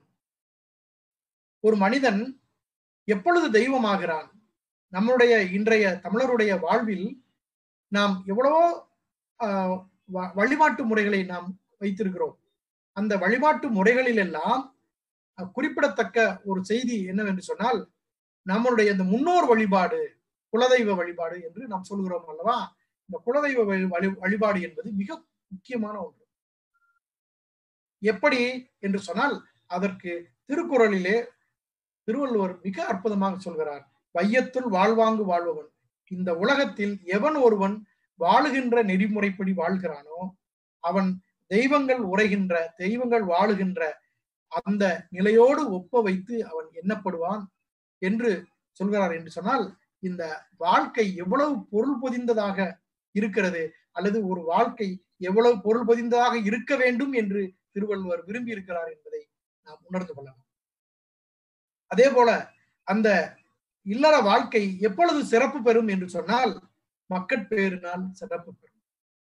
ஒரு மனிதன் எப்பொழுது தெய்வமாகிறான் நம்முடைய இன்றைய தமிழருடைய வாழ்வில் நாம் எவ்வளவோ ஆஹ் வ- வழிபாட்டு முறைகளை நாம் வைத்திருக்கிறோம் அந்த வழிபாட்டு முறைகளில் எல்லாம் அஹ், குறிப்பிடத்தக்க ஒரு செய்தி என்னவென்று சொன்னால் நம்மளுடைய இந்த முன்னோர் வழிபாடு குலதெய்வ வழிபாடு என்று நாம் சொல்கிறோம் அல்லவா இந்த குலதெய்வ வழி- வழி- வழிபாடு என்பது மிக முக்கியமான ஒன்று எப்படி என்று சொன்னால் அதற்கு திருக்குறளிலே திருவள்ளுவர் மிக அற்புதமாக சொல்கிறார் வையத்துள் வாழ்வாங்கு வாழ்பவன் இந்த உலகத்தில் எவன் ஒருவன் வாழுகின்ற நெறிமுறைப்படி வாழ்கிறானோ அவன் தெய்வங்கள் உரைகின்ற தெய்வங்கள் வாழுகின்ற அந்த நிலையோடு ஒப்ப வைத்து அவன் எண்ணப்படுவான் என்று சொல்கிறார் என்று சொன்னால் இந்த வாழ்க்கை எவ்வளவு பொருள் பொதிந்ததாக இருக்கிறது அல்லது ஒரு வாழ்க்கை எவ்வளவு பொருள் பொதிந்ததாக இருக்க வேண்டும் என்று திருவள்ளுவர் விரும்பி இருக்கிறார் என்பதை நாம் உணர்ந்து கொள்ளலாம் அதே போல அந்த இல்லற வாழ்க்கை எப்பொழுது சிறப்பு பெறும் என்று சொன்னால் மக்கட்பேறினால் சிறப்பு பெறும்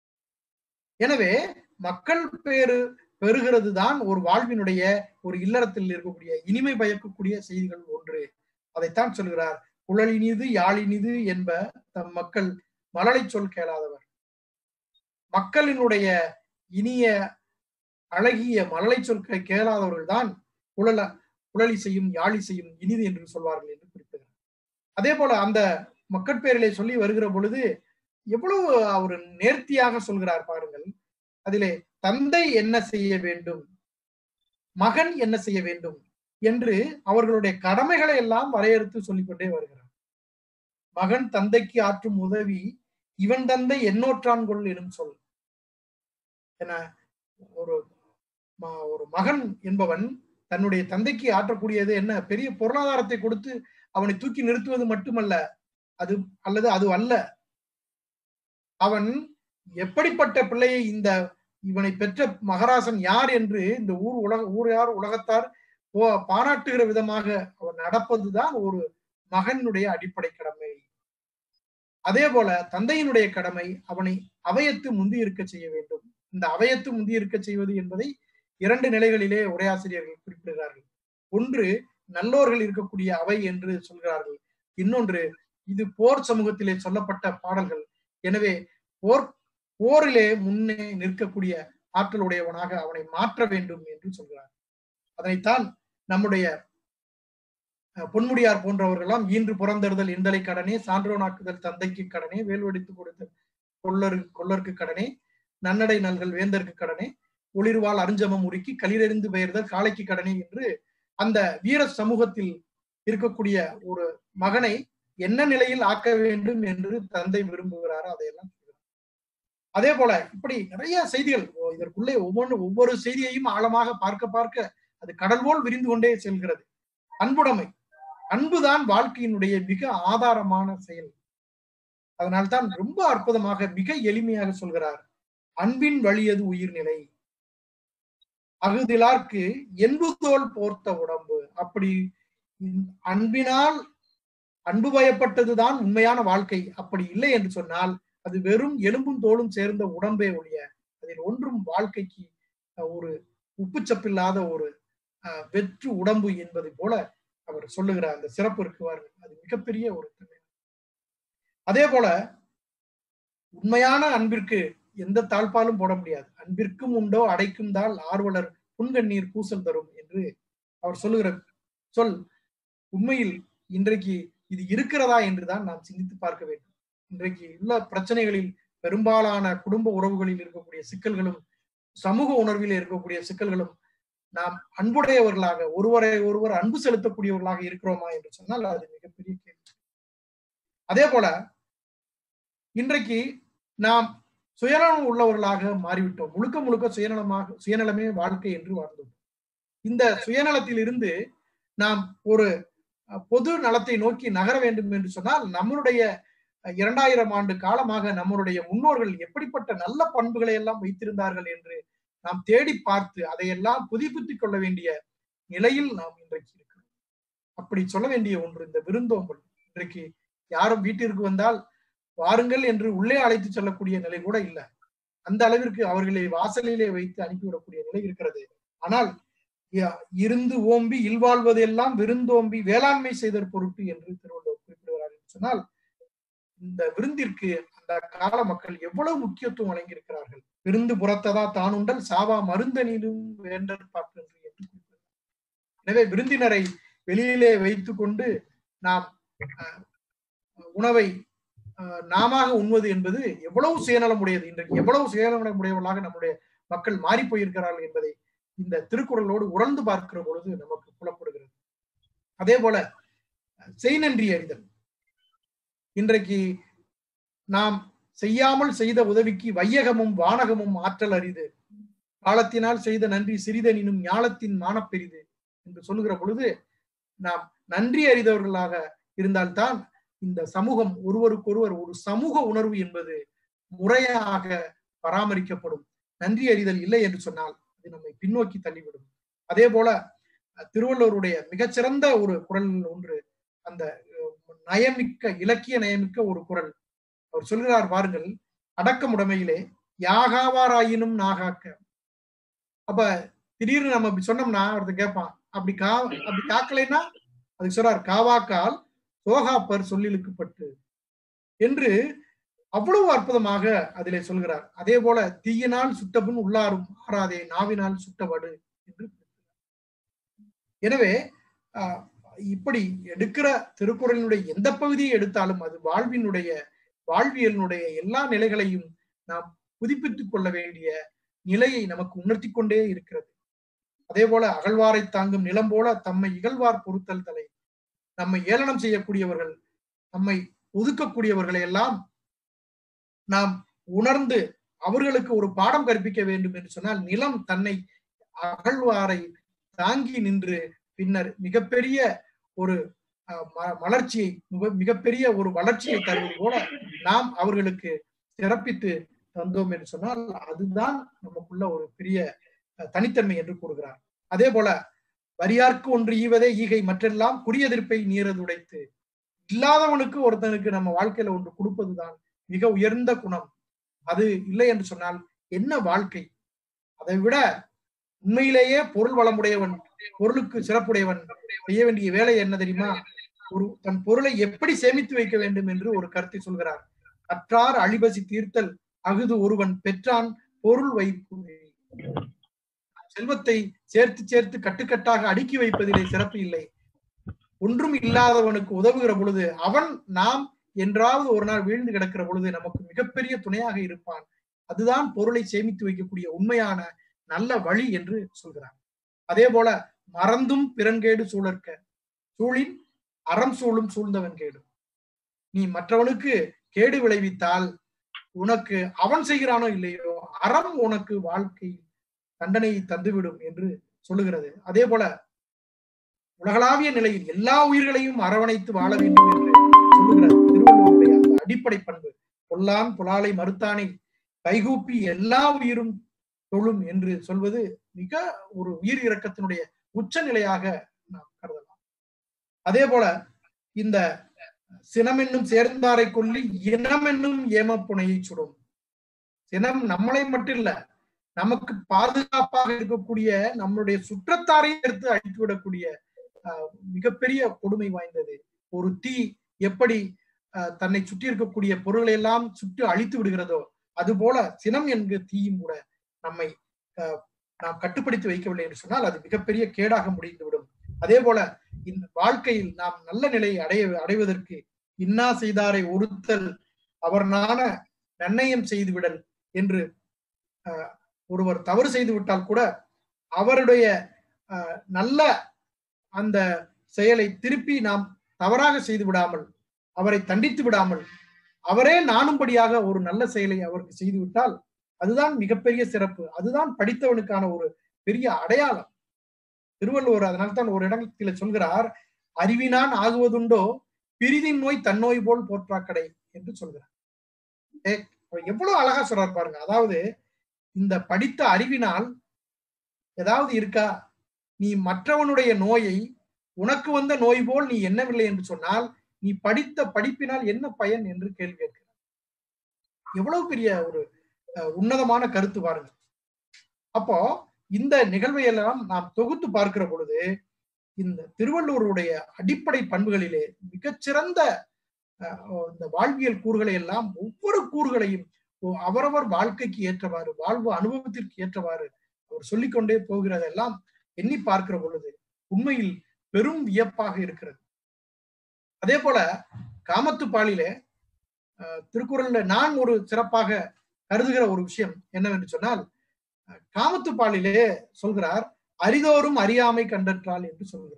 எனவே மக்கள் பேறு பெறுகிறது தான் ஒரு வாழ்வினுடைய ஒரு இல்லறத்தில் இருக்கக்கூடிய இனிமை பயக்கக்கூடிய செய்திகள் ஒன்று அதைத்தான் சொல்கிறார் குழலினிது யாழினிது என்ப தம் மக்கள் மலலை சொல் கேளாதவர் மக்களினுடைய இனிய அழகிய மழலை சொற்களை கேளாதவர்கள் தான் குழல குழலி செய்யும் யாழி செய்யும் இனிது என்று சொல்வார்கள் என்று குறிப்பிடுகிறார் அதே போல அந்த மக்கட்பேரிலே சொல்லி வருகிற பொழுது எவ்வளவு அவர் நேர்த்தியாக சொல்கிறார் பாருங்கள் அதிலே தந்தை என்ன செய்ய வேண்டும் மகன் என்ன செய்ய வேண்டும் என்று அவர்களுடைய கடமைகளை எல்லாம் வரையறுத்து சொல்லிக்கொண்டே வருகிறார் மகன் தந்தைக்கு ஆற்றும் உதவி இவன் தந்தை எண்ணோற்றான் கொள் எனும் சொல் என ஒரு ம- ஒரு மகன் என்பவன் தன்னுடைய தந்தைக்கு ஆற்றக்கூடியது என்ன பெரிய பொருளாதாரத்தை கொடுத்து அவனை தூக்கி நிறுத்துவது மட்டுமல்ல அது அல்லது அது அல்ல அவன் எப்படிப்பட்ட பிள்ளையை இந்த இவனை பெற்ற மகராசன் யார் என்று இந்த ஊர் உலக ஊர் யார் உலகத்தார் போ- பாராட்டுகிற விதமாக அவன் நடப்பதுதான் ஒரு மகனுடைய அடிப்படை கடமை அதே போல தந்தையினுடைய கடமை அவனை அவையத்து முந்தி இருக்க செய்ய வேண்டும் இந்த அவையத்து முந்தி இருக்க செய்வது என்பதை இரண்டு நிலைகளிலே உரையாசிரியர்கள் குறிப்பிடுகிறார்கள் ஒன்று நல்லோர்கள் இருக்கக்கூடிய அவை என்று சொல்கிறார்கள் இன்னொன்று இது போர் சமூகத்திலே சொல்லப்பட்ட பாடல்கள் எனவே போர் போரிலே முன்னே நிற்கக்கூடிய ஆற்றல் உடையவனாக அவனை மாற்ற வேண்டும் என்று சொல்கிறார் அதனைத்தான் நம்முடைய அஹ், பொன்முடியார் போன்றவர்களாம் ஈன்று புறந்தறுதல் எந்தலை கடனே சான்றோனாக்குதல் தந்தைக்கு கடனே வேல்வெடித்து கொடுத்தல் கொள்ளரு கொள்ளருக்கு கடனே நன்னடை நல்கள் வேந்தருக்கு கடனே ஒளிர்வாள் அருஞ்சமம் உருக்கி களிரெறிந்து பெயர்தல் காளைக்கு கடனே என்று அந்த வீர சமூகத்தில் இருக்கக்கூடிய ஒரு மகனை என்ன நிலையில் ஆக்க வேண்டும் என்று தந்தை விரும்புகிறாரோ அதையெல்லாம் சொல்கிறார். அதே போல இப்படி நிறைய செய்திகள் ஓ, இதற்குள்ளே ஒவ்வொன்று ஒவ்வொரு செய்தியையும் ஆழமாக பார்க்க பார்க்க அது கடல் போல் விரிந்து கொண்டே செல்கிறது அன்புடைமை அன்புதான் வாழ்க்கையினுடைய மிக ஆதாரமான செயல் அதனால்தான் ரொம்ப அற்புதமாக மிக எளிமையாக சொல்கிறார் அன்பின் வழியது உயிர்நிலை அகுதிலார்க்கு என்புதோல் போர்த்த உடம்பு அப்படி இந்த அன்பினால் அன்பு பயப்பட்டதுதான் உண்மையான வாழ்க்கை அப்படி இல்லை என்று சொன்னால் அது வெறும் எலும்பும் தோலும் சேர்ந்த உடம்பே ஒழிய அதில் ஒன்றும் வாழ்க்கைக்கு அஹ், ஒரு உப்புச்சப்பில்லாத ஒரு அஹ், வெற்று உடம்பு என்பதை போல அவர் சொல்லுகிற அந்த சிறப்பு இருக்குவார் அது மிகப்பெரிய ஒரு தன்மை அதே போல உண்மையான அன்பிற்கு எந்த தாழ்பாலும் போட முடியாது அன்பிற்கும் உண்டோ அடைக்கும் தாள் ஆர்வலர் புன்கண்ணீர் பூசல் தரும் என்று அவர் சொல்லுகிற சொல் உண்மையில் இன்றைக்கு இது இருக்கிறதா என்றுதான் நாம் சிந்தித்து பார்க்க வேண்டும் இன்றைக்கு உள்ள பிரச்சனைகளில் பெரும்பாலான குடும்ப உறவுகளில் இருக்கக்கூடிய சிக்கல்களும் சமூக உணர்வில் இருக்கக்கூடிய சிக்கல்களும் நாம் அன்புடையவர்களாக ஒருவரை ஒருவர் அன்பு செலுத்தக்கூடியவர்களாக இருக்கிறோமா என்று சொன்னால் அது மிகப்பெரிய கேள்வி அதே போல இன்றைக்கு நாம் சுயநலம் உள்ளவர்களாக மாறிவிட்டோம் முழுக்க முழுக்க சுயநலமாக சுயநலமே வாழ்க்கை என்று வாழ்ந்தோம் இந்த சுயநலத்தில் இருந்து நாம் ஒரு அஹ், பொது நலத்தை நோக்கி நகர வேண்டும் என்று சொன்னால் நம்மளுடைய அஹ், இரண்டாயிரம் ஆண்டு காலமாக நம்மளுடைய முன்னோர்கள் எப்படிப்பட்ட நல்ல பண்புகளை எல்லாம் வைத்திருந்தார்கள் என்று நாம் தேடி பார்த்து அதையெல்லாம் புதுப்பித்துக் கொள்ள வேண்டிய நிலையில் நாம் இன்றைக்கு இருக்கிறோம் அப்படி சொல்ல வேண்டிய ஒன்று இந்த விருந்தோம்பல் இன்றைக்கு யாரும் வீட்டிற்கு வந்தால் வாருங்கள் என்று உள்ளே அழைத்து செல்லக்கூடிய நிலை கூட இல்லை அந்த அளவிற்கு அவர்களை வாசலிலே வைத்து அனுப்பிவிடக்கூடிய நிலை இருக்கிறது ஆனால் ய- இருந்து ஓம்பி இல்வாழ்வதெல்லாம் விருந்தோம்பி வேளாண்மை செய்தற் பொருட்டு என்று திருவள்ளுவர் குறிப்பிடுகிறார் என்று சொன்னால் இந்த விருந்திற்கு அந்த கால மக்கள் எவ்வளவு முக்கியத்துவம் வழங்கியிருக்கிறார்கள் விருந்து புறத்ததா தானுண்டல் சாவா மருந்தனிலும் வேண்டற் பார்க்கின்ற என்று குறிப்பிடுகிறார் எனவே விருந்தினரை வெளியிலே வைத்துக் கொண்டு நாம் அஹ், உணவை அஹ், நாமாக உண்வது என்பது எவ்வளவு சுயநலம் உடையது இன்றைக்கு எவ்வளவு சுயநலம் உடையவர்களாக நம்முடைய மக்கள் மாறி போயிருக்கிறார்கள் என்பதை இந்த திருக்குறளோடு உணர்ந்து பார்க்கிற பொழுது நமக்கு புலப்படுகிறது அதே போல செய் நன்றி அறிதல் இன்றைக்கு நாம் செய்யாமல் செய்த உதவிக்கு வையகமும் வானகமும் ஆற்றல் அரிது காலத்தினால் செய்த நன்றி சிறிதனினும் ஞாலத்தின் மானப்பெரிது என்று சொல்லுகிற பொழுது நாம் நன்றி அறிதவர்களாக இருந்தால்தான் இந்த சமூகம் ஒருவருக்கொருவர் ஒரு சமூக உணர்வு என்பது முறையாக பராமரிக்கப்படும் நன்றி அறிதல் இல்லை என்று சொன்னால் அது நம்மை பின்னோக்கி தள்ளிவிடும் அதே போல அஹ், திருவள்ளுவருடைய மிகச்சிறந்த ஒரு குரல் ஒன்று அந்த அஹ், நயமிக்க இலக்கிய நயமிக்க ஒரு குரல் அவர் சொல்கிறார் பாருங்கள் அடக்கமுடைமையிலே யாகாவாராயினும் நாகாக்க அப்ப திடீர்னு நம்ம அப்படி சொன்னோம்னா ஒருத்தர் கேட்பான் அப்படி கா அப்படி காக்கலைன்னா அதுக்கு சொல்றார் காவாக்கால் சோகாப்பர் சொல்லிலுக்குப்பட்டு என்று அவ்வளவு அற்புதமாக அதிலே சொல்கிறார் அதே போல தீயினால் சுட்டபின் உள்ளாரும் ஆறாதே நாவினால் சுட்டவடு என்று எனவே ஆஹ், இப்படி எடுக்கிற திருக்குறளினுடைய எந்த பகுதியை எடுத்தாலும் அது வாழ்வினுடைய வாழ்வியலினுடைய எல்லா நிலைகளையும் நாம் புதுப்பித்துக் கொள்ள வேண்டிய நிலையை நமக்கு உணர்த்தி கொண்டே இருக்கிறது அதே போல அகழ்வாரை தாங்கும் நிலம் போல தம்மை இகழ்வார் பொறுத்தல் தலை நம்மை ஏளனம் செய்யக்கூடியவர்கள் நம்மை ஒதுக்கக்கூடியவர்களை எல்லாம் நாம் உணர்ந்து அவர்களுக்கு ஒரு பாடம் கற்பிக்க வேண்டும் என்று சொன்னால் நிலம் தன்னை அகழ்வாரை தாங்கி நின்று பின்னர் மிகப்பெரிய ஒரு அஹ், ம- மலர்ச்சியை மிக- மிகப்பெரிய ஒரு வளர்ச்சியை தருவது போல நாம் அவர்களுக்கு சிறப்பித்து தந்தோம் என்று சொன்னால் அதுதான் நமக்குள்ள ஒரு பெரிய அஹ், தனித்தன்மை என்று கூறுகிறார் அதே போல வரியார்க்கு ஒன்று ஈவதே ஈகை மற்றெல்லாம் குறியெதிர்ப்பை நீரதுடைத்து இல்லாதவனுக்கு ஒருத்தனுக்கு நம்ம வாழ்க்கையில ஒன்று கொடுப்பதுதான் மிக உயர்ந்த குணம் அது இல்லை என்று சொன்னால் என்ன வாழ்க்கை அதை விட உண்மையிலேயே பொருள் வளமுடையவன் பொருளுக்கு சிறப்புடையவன் செய்ய வேண்டிய வேலை என்ன தெரியுமா ஒரு தன் பொருளை எப்படி சேமித்து வைக்க வேண்டும் என்று ஒரு கருத்தை சொல்கிறார் அற்றார் அழிபசி தீர்த்தல் அகுது ஒருவன் பெற்றான் பொருள் வைப்பு செல்வத்தை சேர்த்து சேர்த்து கட்டுக்கட்டாக அடுக்கி வைப்பதிலே சிறப்பு இல்லை ஒன்றும் இல்லாதவனுக்கு உதவுகிற பொழுது அவன் நாம் என்றாவது ஒரு நாள் வீழ்ந்து கிடக்கிற பொழுது நமக்கு மிகப்பெரிய துணையாக இருப்பான் அதுதான் பொருளை சேமித்து வைக்கக்கூடிய உண்மையான நல்ல வழி என்று சொல்கிறார் அதே போல மறந்தும் பிறன்கேடு சூழற்க சூழின் அறம் சூழும் சூழ்ந்தவன் கேடு நீ மற்றவனுக்கு கேடு விளைவித்தால் உனக்கு அவன் செய்கிறானோ இல்லையோ அறம் உனக்கு வாழ்க்கை தண்டனையை தந்துவிடும் என்று சொல்லுகிறது அதே போல உலகளாவிய நிலையில் எல்லா உயிர்களையும் அரவணைத்து வாழ வேண்டும் என்று சொல்லுகிறது திருவள்ளுவருடைய அந்த அடிப்படை பண்பு பொல்லான் புலாலை மறுத்தானை கைகூப்பி எல்லா உயிரும் தொழும் என்று சொல்வது மிக ஒரு உயிர் இரக்கத்தினுடைய உச்ச நிலையாக நாம் கருதலாம் அதே போல இந்த சினமென்னும் சேர்ந்தாரை கொல்லி இனமென்னும் ஏமப்புனையை சுடும் சினம் நம்மளை மட்டும் இல்ல நமக்கு பாதுகாப்பாக இருக்கக்கூடிய நம்மளுடைய சுற்றத்தாரையும் எடுத்து அழித்து விடக்கூடிய ஆஹ், மிகப்பெரிய கொடுமை வாய்ந்தது ஒரு தீ எப்படி ஆஹ், தன்னை சுற்றி இருக்கக்கூடிய பொருள்களை எல்லாம் சுட்டு அழித்து விடுகிறதோ அதுபோல சினம் என்கிற தீயும் கூட நம்மை ஆஹ், நாம் கட்டுப்படுத்தி வைக்கவில்லை என்று சொன்னால் அது மிகப்பெரிய கேடாக முடிந்துவிடும் அதே போல இந்த வாழ்க்கையில் நாம் நல்ல நிலையை அடைய அடைவதற்கு இன்னா செய்தாரை ஒருத்தல் அவர் நாண நன்னயம் செய்துவிடல் என்று ஆஹ், ஒருவர் தவறு செய்து விட்டால் கூட அவருடைய ஆஹ், நல்ல அந்த செயலை திருப்பி நாம் தவறாக செய்து விடாமல் அவரை தண்டித்து விடாமல் அவரே நாணும்படியாக ஒரு நல்ல செயலை அவருக்கு செய்து விட்டால் அதுதான் மிகப்பெரிய சிறப்பு அதுதான் படித்தவனுக்கான ஒரு பெரிய அடையாளம் திருவள்ளுவர் அதனால்தான் ஒரு இடத்துல சொல்கிறார் அறிவினான் ஆகுவதுண்டோ பிரிதின் நோய் தன்னோய் போல் போற்றாக்கடை என்று சொல்கிறார் ஏ, அவர் எவ்வளவு அழகா சொல்றார் பாருங்க அதாவது இந்த படித்த அறிவினால் ஏதாவது இருக்கா நீ மற்றவனுடைய நோயை உனக்கு வந்த நோய் போல் நீ எண்ணவில்லை என்று சொன்னால் நீ படித்த படிப்பினால் என்ன பயன் என்று கேள்வி கேட்கிறார் எவ்வளவு பெரிய ஒரு அஹ், உன்னதமான கருத்து பாருங்க அப்போ இந்த நிகழ்வை எல்லாம் நாம் தொகுத்து பார்க்கிற பொழுது இந்த திருவள்ளுவருடைய அடிப்படை பண்புகளிலே மிகச்சிறந்த அஹ், இந்த வாழ்வியல் கூறுகளை எல்லாம் ஒவ்வொரு கூறுகளையும் ஒ- அவரவர் வாழ்க்கைக்கு ஏற்றவாறு வாழ்வு அனுபவத்திற்கு ஏற்றவாறு அவர் சொல்லிக்கொண்டே போகிறதெல்லாம் எண்ணி பார்க்கிற பொழுது உண்மையில் பெரும் வியப்பாக இருக்கிறது அதே போல காமத்துப்பாலிலே அஹ், திருக்குறள்ல நான் ஒரு சிறப்பாக கருதுகிற ஒரு விஷயம் என்னவென்று சொன்னால் அஹ், காமத்துப்பாலிலே சொல்கிறார் அரிதோறும் அறியாமை கண்டற்றால் என்று சொல்கிறார்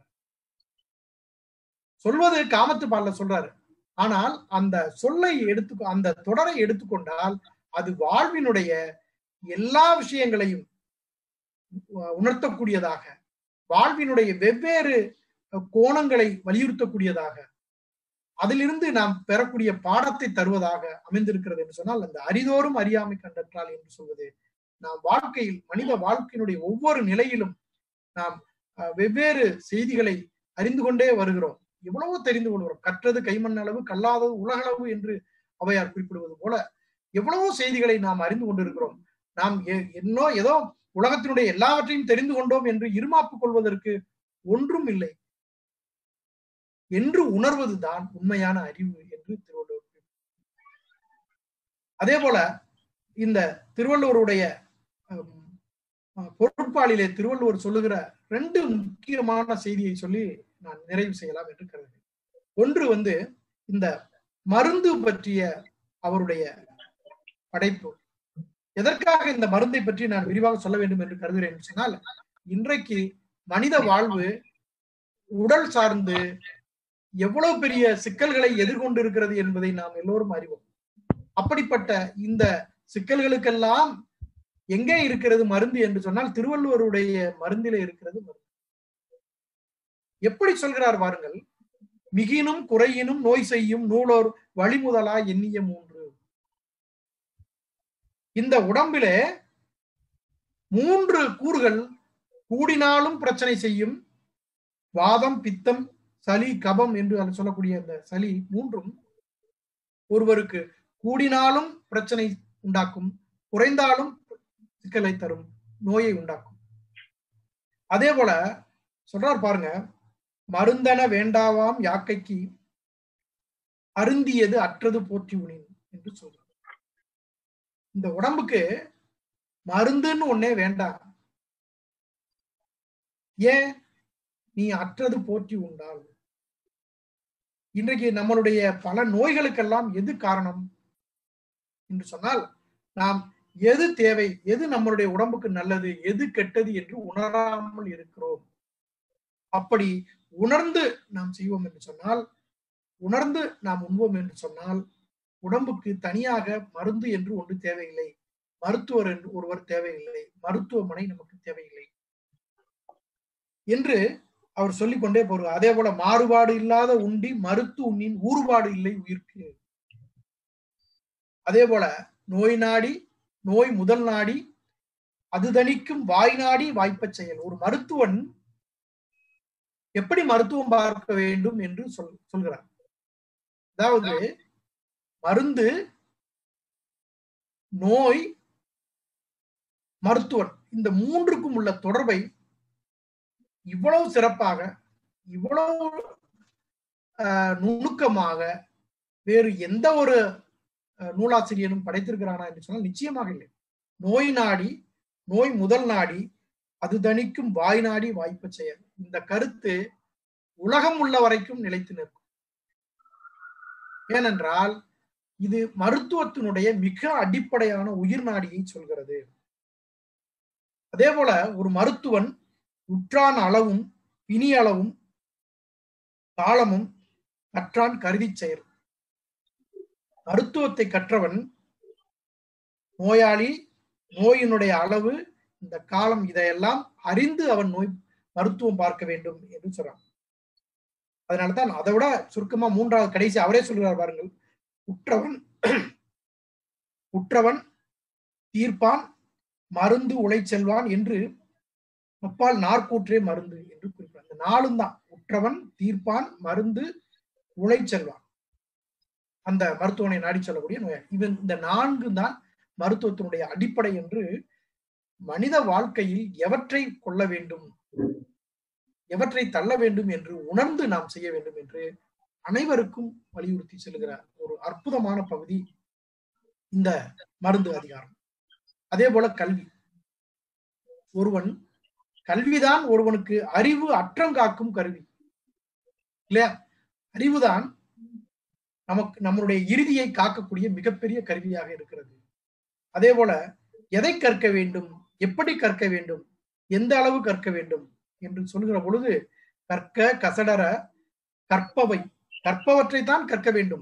சொல்வது காமத்துப்பால்ல சொல்றாரு ஆனால் அந்த சொல்லை எடுத்து அந்த தொடரை எடுத்துக்கொண்டால் அது வாழ்வினுடைய எல்லா விஷயங்களையும் உ- உணர்த்தக்கூடியதாக வாழ்வினுடைய வெவ்வேறு அஹ், கோணங்களை வலியுறுத்தக்கூடியதாக அதிலிருந்து நாம் பெறக்கூடிய பாடத்தை தருவதாக அமைந்திருக்கிறது என்று சொன்னால் அந்த அரிதோறும் அறியாமை கண்டற்றால் என்று சொல்வது நாம் வாழ்க்கையில் மனித வாழ்க்கையினுடைய ஒவ்வொரு நிலையிலும் நாம் அஹ், வெவ்வேறு செய்திகளை அறிந்து கொண்டே வருகிறோம் எவ்வளவோ தெரிந்து கொள்கிறோம் கற்றது கைமண் அளவு கல்லாதது உலகளவு என்று அவையார் குறிப்பிடுவது போல எவ்வளவோ செய்திகளை நாம் அறிந்து கொண்டிருக்கிறோம் நாம் எ- என்னோ ஏதோ உலகத்தினுடைய எல்லாவற்றையும் தெரிந்து கொண்டோம் என்று இருமாப்பு கொள்வதற்கு ஒன்றும் இல்லை என்று உணர்வதுதான் உண்மையான அறிவு என்று திருவள்ளுவர் குறிப்பிடுகிறார். அதே போல இந்த திருவள்ளுவருடைய ஹம், அஹ், பொருட்பாலிலே திருவள்ளுவர் சொல்லுகிற ரெண்டு முக்கியமான செய்தியை சொல்லி நான் நிறைவு செய்யலாம் என்று கருதுகிறேன் ஒன்று வந்து இந்த மருந்து பற்றிய அவருடைய படைப்பு எதற்காக இந்த மருந்தை பற்றி நான் விரிவாக சொல்ல வேண்டும் என்று கருதுகிறேன் என்று சொன்னால் இன்றைக்கு மனித வாழ்வு உடல் சார்ந்து எவ்வளவு பெரிய சிக்கல்களை எதிர்கொண்டு இருக்கிறது என்பதை நாம் எல்லோரும் அறிவோம் அப்படிப்பட்ட இந்த சிக்கல்களுக்கெல்லாம் எங்கே இருக்கிறது மருந்து என்று சொன்னால் திருவள்ளுவருடைய மருந்திலே இருக்கிறது மருந்து எப்படி சொல்கிறார் பாருங்கள் மிகினும் குறையினும் நோய் செய்யும் நூலோர் வழிமுதலா எண்ணிய மூன்று இந்த உடம்பிலே மூன்று கூறுகள் கூடினாலும் பிரச்சனை செய்யும் வாதம் பித்தம் சளி கபம் என்று அது சொல்லக்கூடிய அந்த சளி மூன்றும் ஒருவருக்கு கூடினாலும் பிரச்சனை உண்டாக்கும் குறைந்தாலும் சிக்கலை தரும் நோயை உண்டாக்கும் அதே போல சொல்றார் பாருங்க மருந்தன வேண்டாவாம் யாக்கைக்கு அருந்தியது அற்றது போற்றி உனின் என்று சொல்றார் இந்த உடம்புக்கு மருந்துன்னு ஒன்னே வேண்டாம் ஏன் நீ அற்றது போற்றி உண்டால் இன்றைக்கு நம்மளுடைய பல நோய்களுக்கெல்லாம் எது காரணம் என்று சொன்னால் நாம் எது தேவை எது நம்மளுடைய உடம்புக்கு நல்லது எது கெட்டது என்று உணராமல் இருக்கிறோம் அப்படி உணர்ந்து நாம் செய்வோம் என்று சொன்னால் உணர்ந்து நாம் உண்போம் என்று சொன்னால் உடம்புக்கு தனியாக மருந்து என்று ஒன்று தேவையில்லை மருத்துவர் என்று ஒருவர் தேவையில்லை மருத்துவமனை நமக்கு தேவையில்லை என்று அவர் சொல்லிக் கொண்டே போறார் அதே போல மாறுபாடு இல்லாத உண்டி மருத்து உண்ணின் ஊறுபாடு இல்லை உயிர்க்கு அதே போல நோய் நாடி நோய் முதல் நாடி அது தணிக்கும் வாய் நாடி வாய்ப்பச் செயல் ஒரு மருத்துவன் எப்படி மருத்துவம் பார்க்க வேண்டும் என்று சொல் சொல்கிறார் அதாவது மருந்து நோய் மருத்துவன் இந்த மூன்றுக்கும் உள்ள தொடர்பை இவ்வளவு சிறப்பாக இவ்வளவு ஆஹ், நுணுக்கமாக வேறு எந்த ஒரு ஆஹ், நூலாசிரியனும் படைத்திருக்கிறானா என்று சொன்னால் நிச்சயமாக இல்லை நோய் நாடி நோய் முதல் நாடி அது தணிக்கும் வாய் நாடி வாய்ப்பு செயல் இந்த கருத்து உலகம் உள்ள வரைக்கும் நிலைத்து நிற்கும் ஏனென்றால் இது மருத்துவத்தினுடைய மிக அடிப்படையான உயிர் நாடியை சொல்கிறது அதே போல ஒரு மருத்துவன் உற்றான் அளவும் பிணி அளவும் காலமும் கற்றான் கருதி செயல் மருத்துவத்தை கற்றவன் நோயாளி நோயினுடைய அளவு இந்த காலம் இதையெல்லாம் அறிந்து அவன் நோய் மருத்துவம் பார்க்க வேண்டும் என்று சொல்றான் அதனாலதான் அதை விட சுருக்கமா மூன்றாவது கடைசி அவரே சொல்கிறார் பாருங்கள் உற்றவன் உற்றவன் தீர்ப்பான் மருந்து உழை செல்வான் என்று அப்பால் நாற்கூற்றே மருந்து என்று குறிப்பிட்டார் அந்த நாளும் தான் உற்றவன் தீர்ப்பான் மருந்து உழை செல்வான் அந்த மருத்துவனை நாடி சொல்லக்கூடிய நோயாளி இவன் இந்த நான்கு தான் மருத்துவத்தினுடைய அடிப்படை என்று மனித வாழ்க்கையில் எவற்றை கொள்ள வேண்டும் எவற்றை தள்ள வேண்டும் என்று உணர்ந்து நாம் செய்ய வேண்டும் என்று அனைவருக்கும் வலியுறுத்தி செல்கிற ஒரு அற்புதமான பகுதி இந்த மருந்து அதிகாரம் அதே போல கல்வி ஒருவன் கல்விதான் ஒருவனுக்கு அறிவு அற்றங்காக்கும் கருவி இல்லையா அறிவுதான் நமக்கு நம்மளுடைய இறுதியை காக்கக்கூடிய மிகப்பெரிய கருவியாக இருக்கிறது அதே போல எதை கற்க வேண்டும் எப்படி கற்க வேண்டும் எந்த அளவு கற்க வேண்டும் என்று சொல்கிற பொழுது கற்க கசடர கற்பவை கற்பவற்றை தான் கற்க வேண்டும்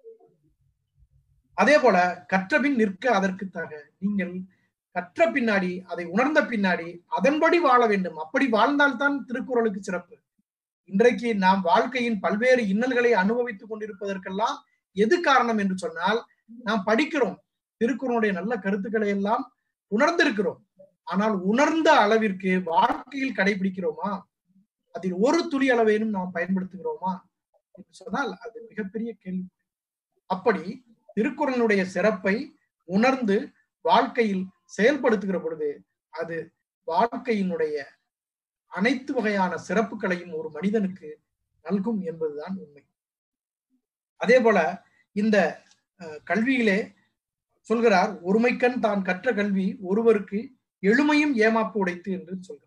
அதே போல கற்றபின் நிற்க அதற்கு தக நீங்கள் கற்ற பின்னாடி அதை உணர்ந்த பின்னாடி அதன்படி வாழ வேண்டும் அப்படி வாழ்ந்தால்தான் திருக்குறளுக்கு சிறப்பு இன்றைக்கு நாம் வாழ்க்கையின் பல்வேறு இன்னல்களை அனுபவித்துக் கொண்டிருப்பதற்கெல்லாம் எது காரணம் என்று சொன்னால் நாம் படிக்கிறோம் திருக்குறளுடைய நல்ல கருத்துக்களை எல்லாம் உணர்ந்திருக்கிறோம் ஆனால் உணர்ந்த அளவிற்கு வாழ்க்கையில் கடைபிடிக்கிறோமா அதில் ஒரு துளி அளவேனும் நாம் பயன்படுத்துகிறோமா என்று சொன்னால் அது மிகப்பெரிய கேள்வி அப்படி திருக்குறளுடைய சிறப்பை உணர்ந்து வாழ்க்கையில் செயல்படுத்துகிற பொழுது அது வாழ்க்கையினுடைய அனைத்து வகையான சிறப்புகளையும் ஒரு மனிதனுக்கு நல்கும் என்பதுதான் உண்மை அதே போல இந்த அஹ், கல்வியிலே சொல்கிறார் ஒருமைக்கண் தான் கற்ற கல்வி ஒருவருக்கு எழுமையும் ஏமாப்பு உடைத்து என்று சொல்கிறார்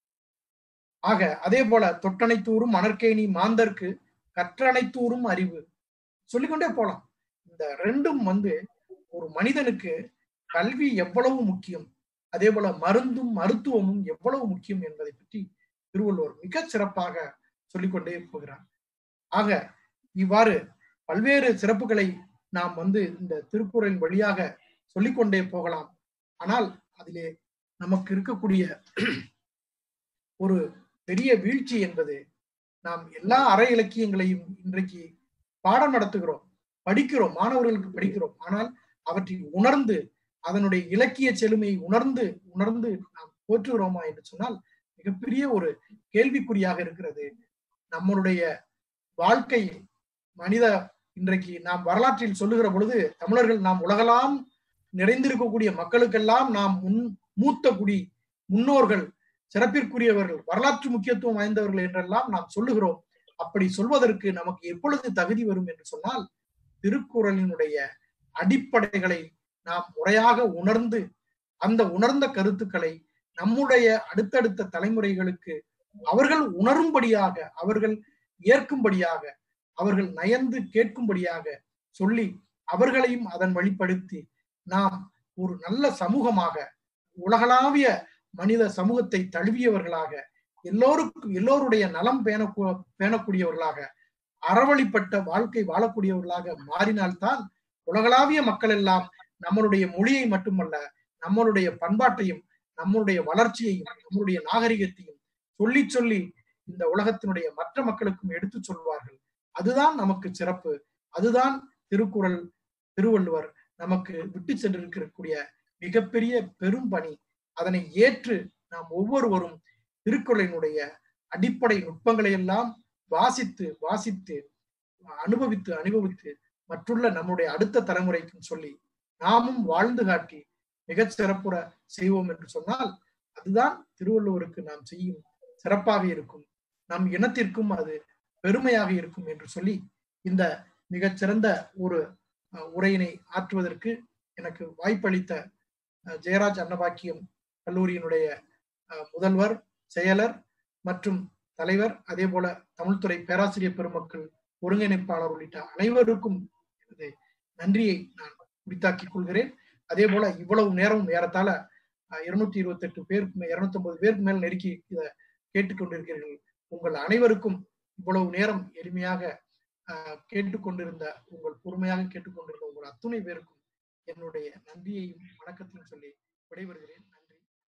ஆக அதே போல தொட்டனைத்தூரும் மணற்கேணி மாந்தர்க்கு கற்றனைத்தூரும் அறிவு சொல்லிக்கொண்டே போலாம் இந்த ரெண்டும் வந்து ஒரு மனிதனுக்கு கல்வி எவ்வளவு முக்கியம் அதே போல மருந்தும் மருத்துவமும் எவ்வளவு முக்கியம் என்பதை பற்றி திருவள்ளுவர் மிக சிறப்பாக சொல்லிக்கொண்டே போகிறார் ஆக இவ்வாறு பல்வேறு சிறப்புகளை நாம் வந்து இந்த திருக்குறளின் வழியாக சொல்லிக்கொண்டே போகலாம் ஆனால் அதிலே நமக்கு இருக்கக்கூடிய ஒரு பெரிய வீழ்ச்சி என்பது நாம் எல்லா அறை இலக்கியங்களையும் இன்றைக்கு பாடம் நடத்துகிறோம் படிக்கிறோம் மாணவர்களுக்கு படிக்கிறோம் ஆனால் அவற்றை உணர்ந்து அதனுடைய இலக்கிய செழுமையை உணர்ந்து உணர்ந்து நாம் போற்றுகிறோமா என்று சொன்னால் மிகப்பெரிய ஒரு கேள்விக்குறியாக இருக்கிறது நம்மளுடைய வாழ்க்கை மனித இன்றைக்கு நாம் வரலாற்றில் சொல்லுகிற பொழுது தமிழர்கள் நாம் உலகெல்லாம் நிறைந்திருக்கக்கூடிய மக்களுக்கெல்லாம் நாம் முன் மூத்த குடி முன்னோர்கள் சிறப்பிற்குரியவர்கள் வரலாற்று முக்கியத்துவம் வாய்ந்தவர்கள் என்றெல்லாம் நாம் சொல்லுகிறோம் அப்படி சொல்வதற்கு நமக்கு எப்பொழுது தகுதி வரும் என்று சொன்னால் திருக்குறளினுடைய அடிப்படைகளை நாம் முறையாக உணர்ந்து அந்த உணர்ந்த கருத்துக்களை நம்முடைய அடுத்தடுத்த தலைமுறைகளுக்கு அவர்கள் உணரும்படியாக அவர்கள் ஏற்கும்படியாக அவர்கள் நயந்து கேட்கும்படியாக சொல்லி அவர்களையும் அதன் வழிப்படுத்தி நாம் ஒரு நல்ல சமூகமாக உலகளாவிய மனித சமூகத்தை தழுவியவர்களாக எல்லோருக்கும் எல்லோருடைய நலம் பேண பேணக்கூடியவர்களாக அறவழிப்பட்ட வாழ்க்கை வாழக்கூடியவர்களாக மாறினால்தான் உலகளாவிய மக்கள் எல்லாம் நம்மளுடைய மொழியை மட்டுமல்ல நம்மளுடைய பண்பாட்டையும் நம்மளுடைய வளர்ச்சியையும் நம்மளுடைய நாகரிகத்தையும் சொல்லி சொல்லி இந்த உலகத்தினுடைய மற்ற மக்களுக்கும் எடுத்து சொல்வார்கள் அதுதான் நமக்கு சிறப்பு அதுதான் திருக்குறள் திருவள்ளுவர் நமக்கு விட்டு சென்றிருக்கக்கூடிய மிகப்பெரிய பெரும் பணி அதனை ஏற்று நாம் ஒவ்வொருவரும் திருக்குறளினுடைய அடிப்படை நுட்பங்களை எல்லாம் வாசித்து வாசித்து அனுபவித்து அனுபவித்து மற்றுள்ள நம்முடைய அடுத்த தலைமுறைக்கும் சொல்லி நாமும் வாழ்ந்து காட்டி மிகச் சிறப்புற செய்வோம் என்று சொன்னால் அதுதான் திருவள்ளுவருக்கு நாம் செய்யும் சிறப்பாக இருக்கும் நம் இனத்திற்கும் அது பெருமையாக இருக்கும் என்று சொல்லி இந்த மிகச்சிறந்த ஒரு உரையினை ஆற்றுவதற்கு எனக்கு வாய்ப்பளித்த ஜெயராஜ் அன்னபாக்கியம் கல்லூரியினுடைய முதல்வர் செயலர் மற்றும் தலைவர் அதே போல தமிழ்துறை பேராசிரியர் பெருமக்கள் ஒருங்கிணைப்பாளர் உள்ளிட்ட அனைவருக்கும் எனது நன்றியை நான் குறித்தாக்கிக் கொள்கிறேன் அதே போல இவ்வளவு நேரம் ஏறத்தாழ இருநூத்தி இருபத்தி எட்டு பேருக்கு இருநூத்தி ஐம்பது பேருக்கு மேல் நெருக்கி இதை கேட்டுக்கொண்டிருக்கிறீர்கள் உங்கள் அனைவருக்கும் இவ்வளவு நேரம் எளிமையாக கேட்டுக்கொண்டிருந்த உங்கள் பொறுமையாக கேட்டுக்கொண்டிருந்த உங்கள் அத்துணை பேருக்கும் என்னுடைய நன்றியையும் வணக்கத்தையும் சொல்லி விடைபெறுகிறேன்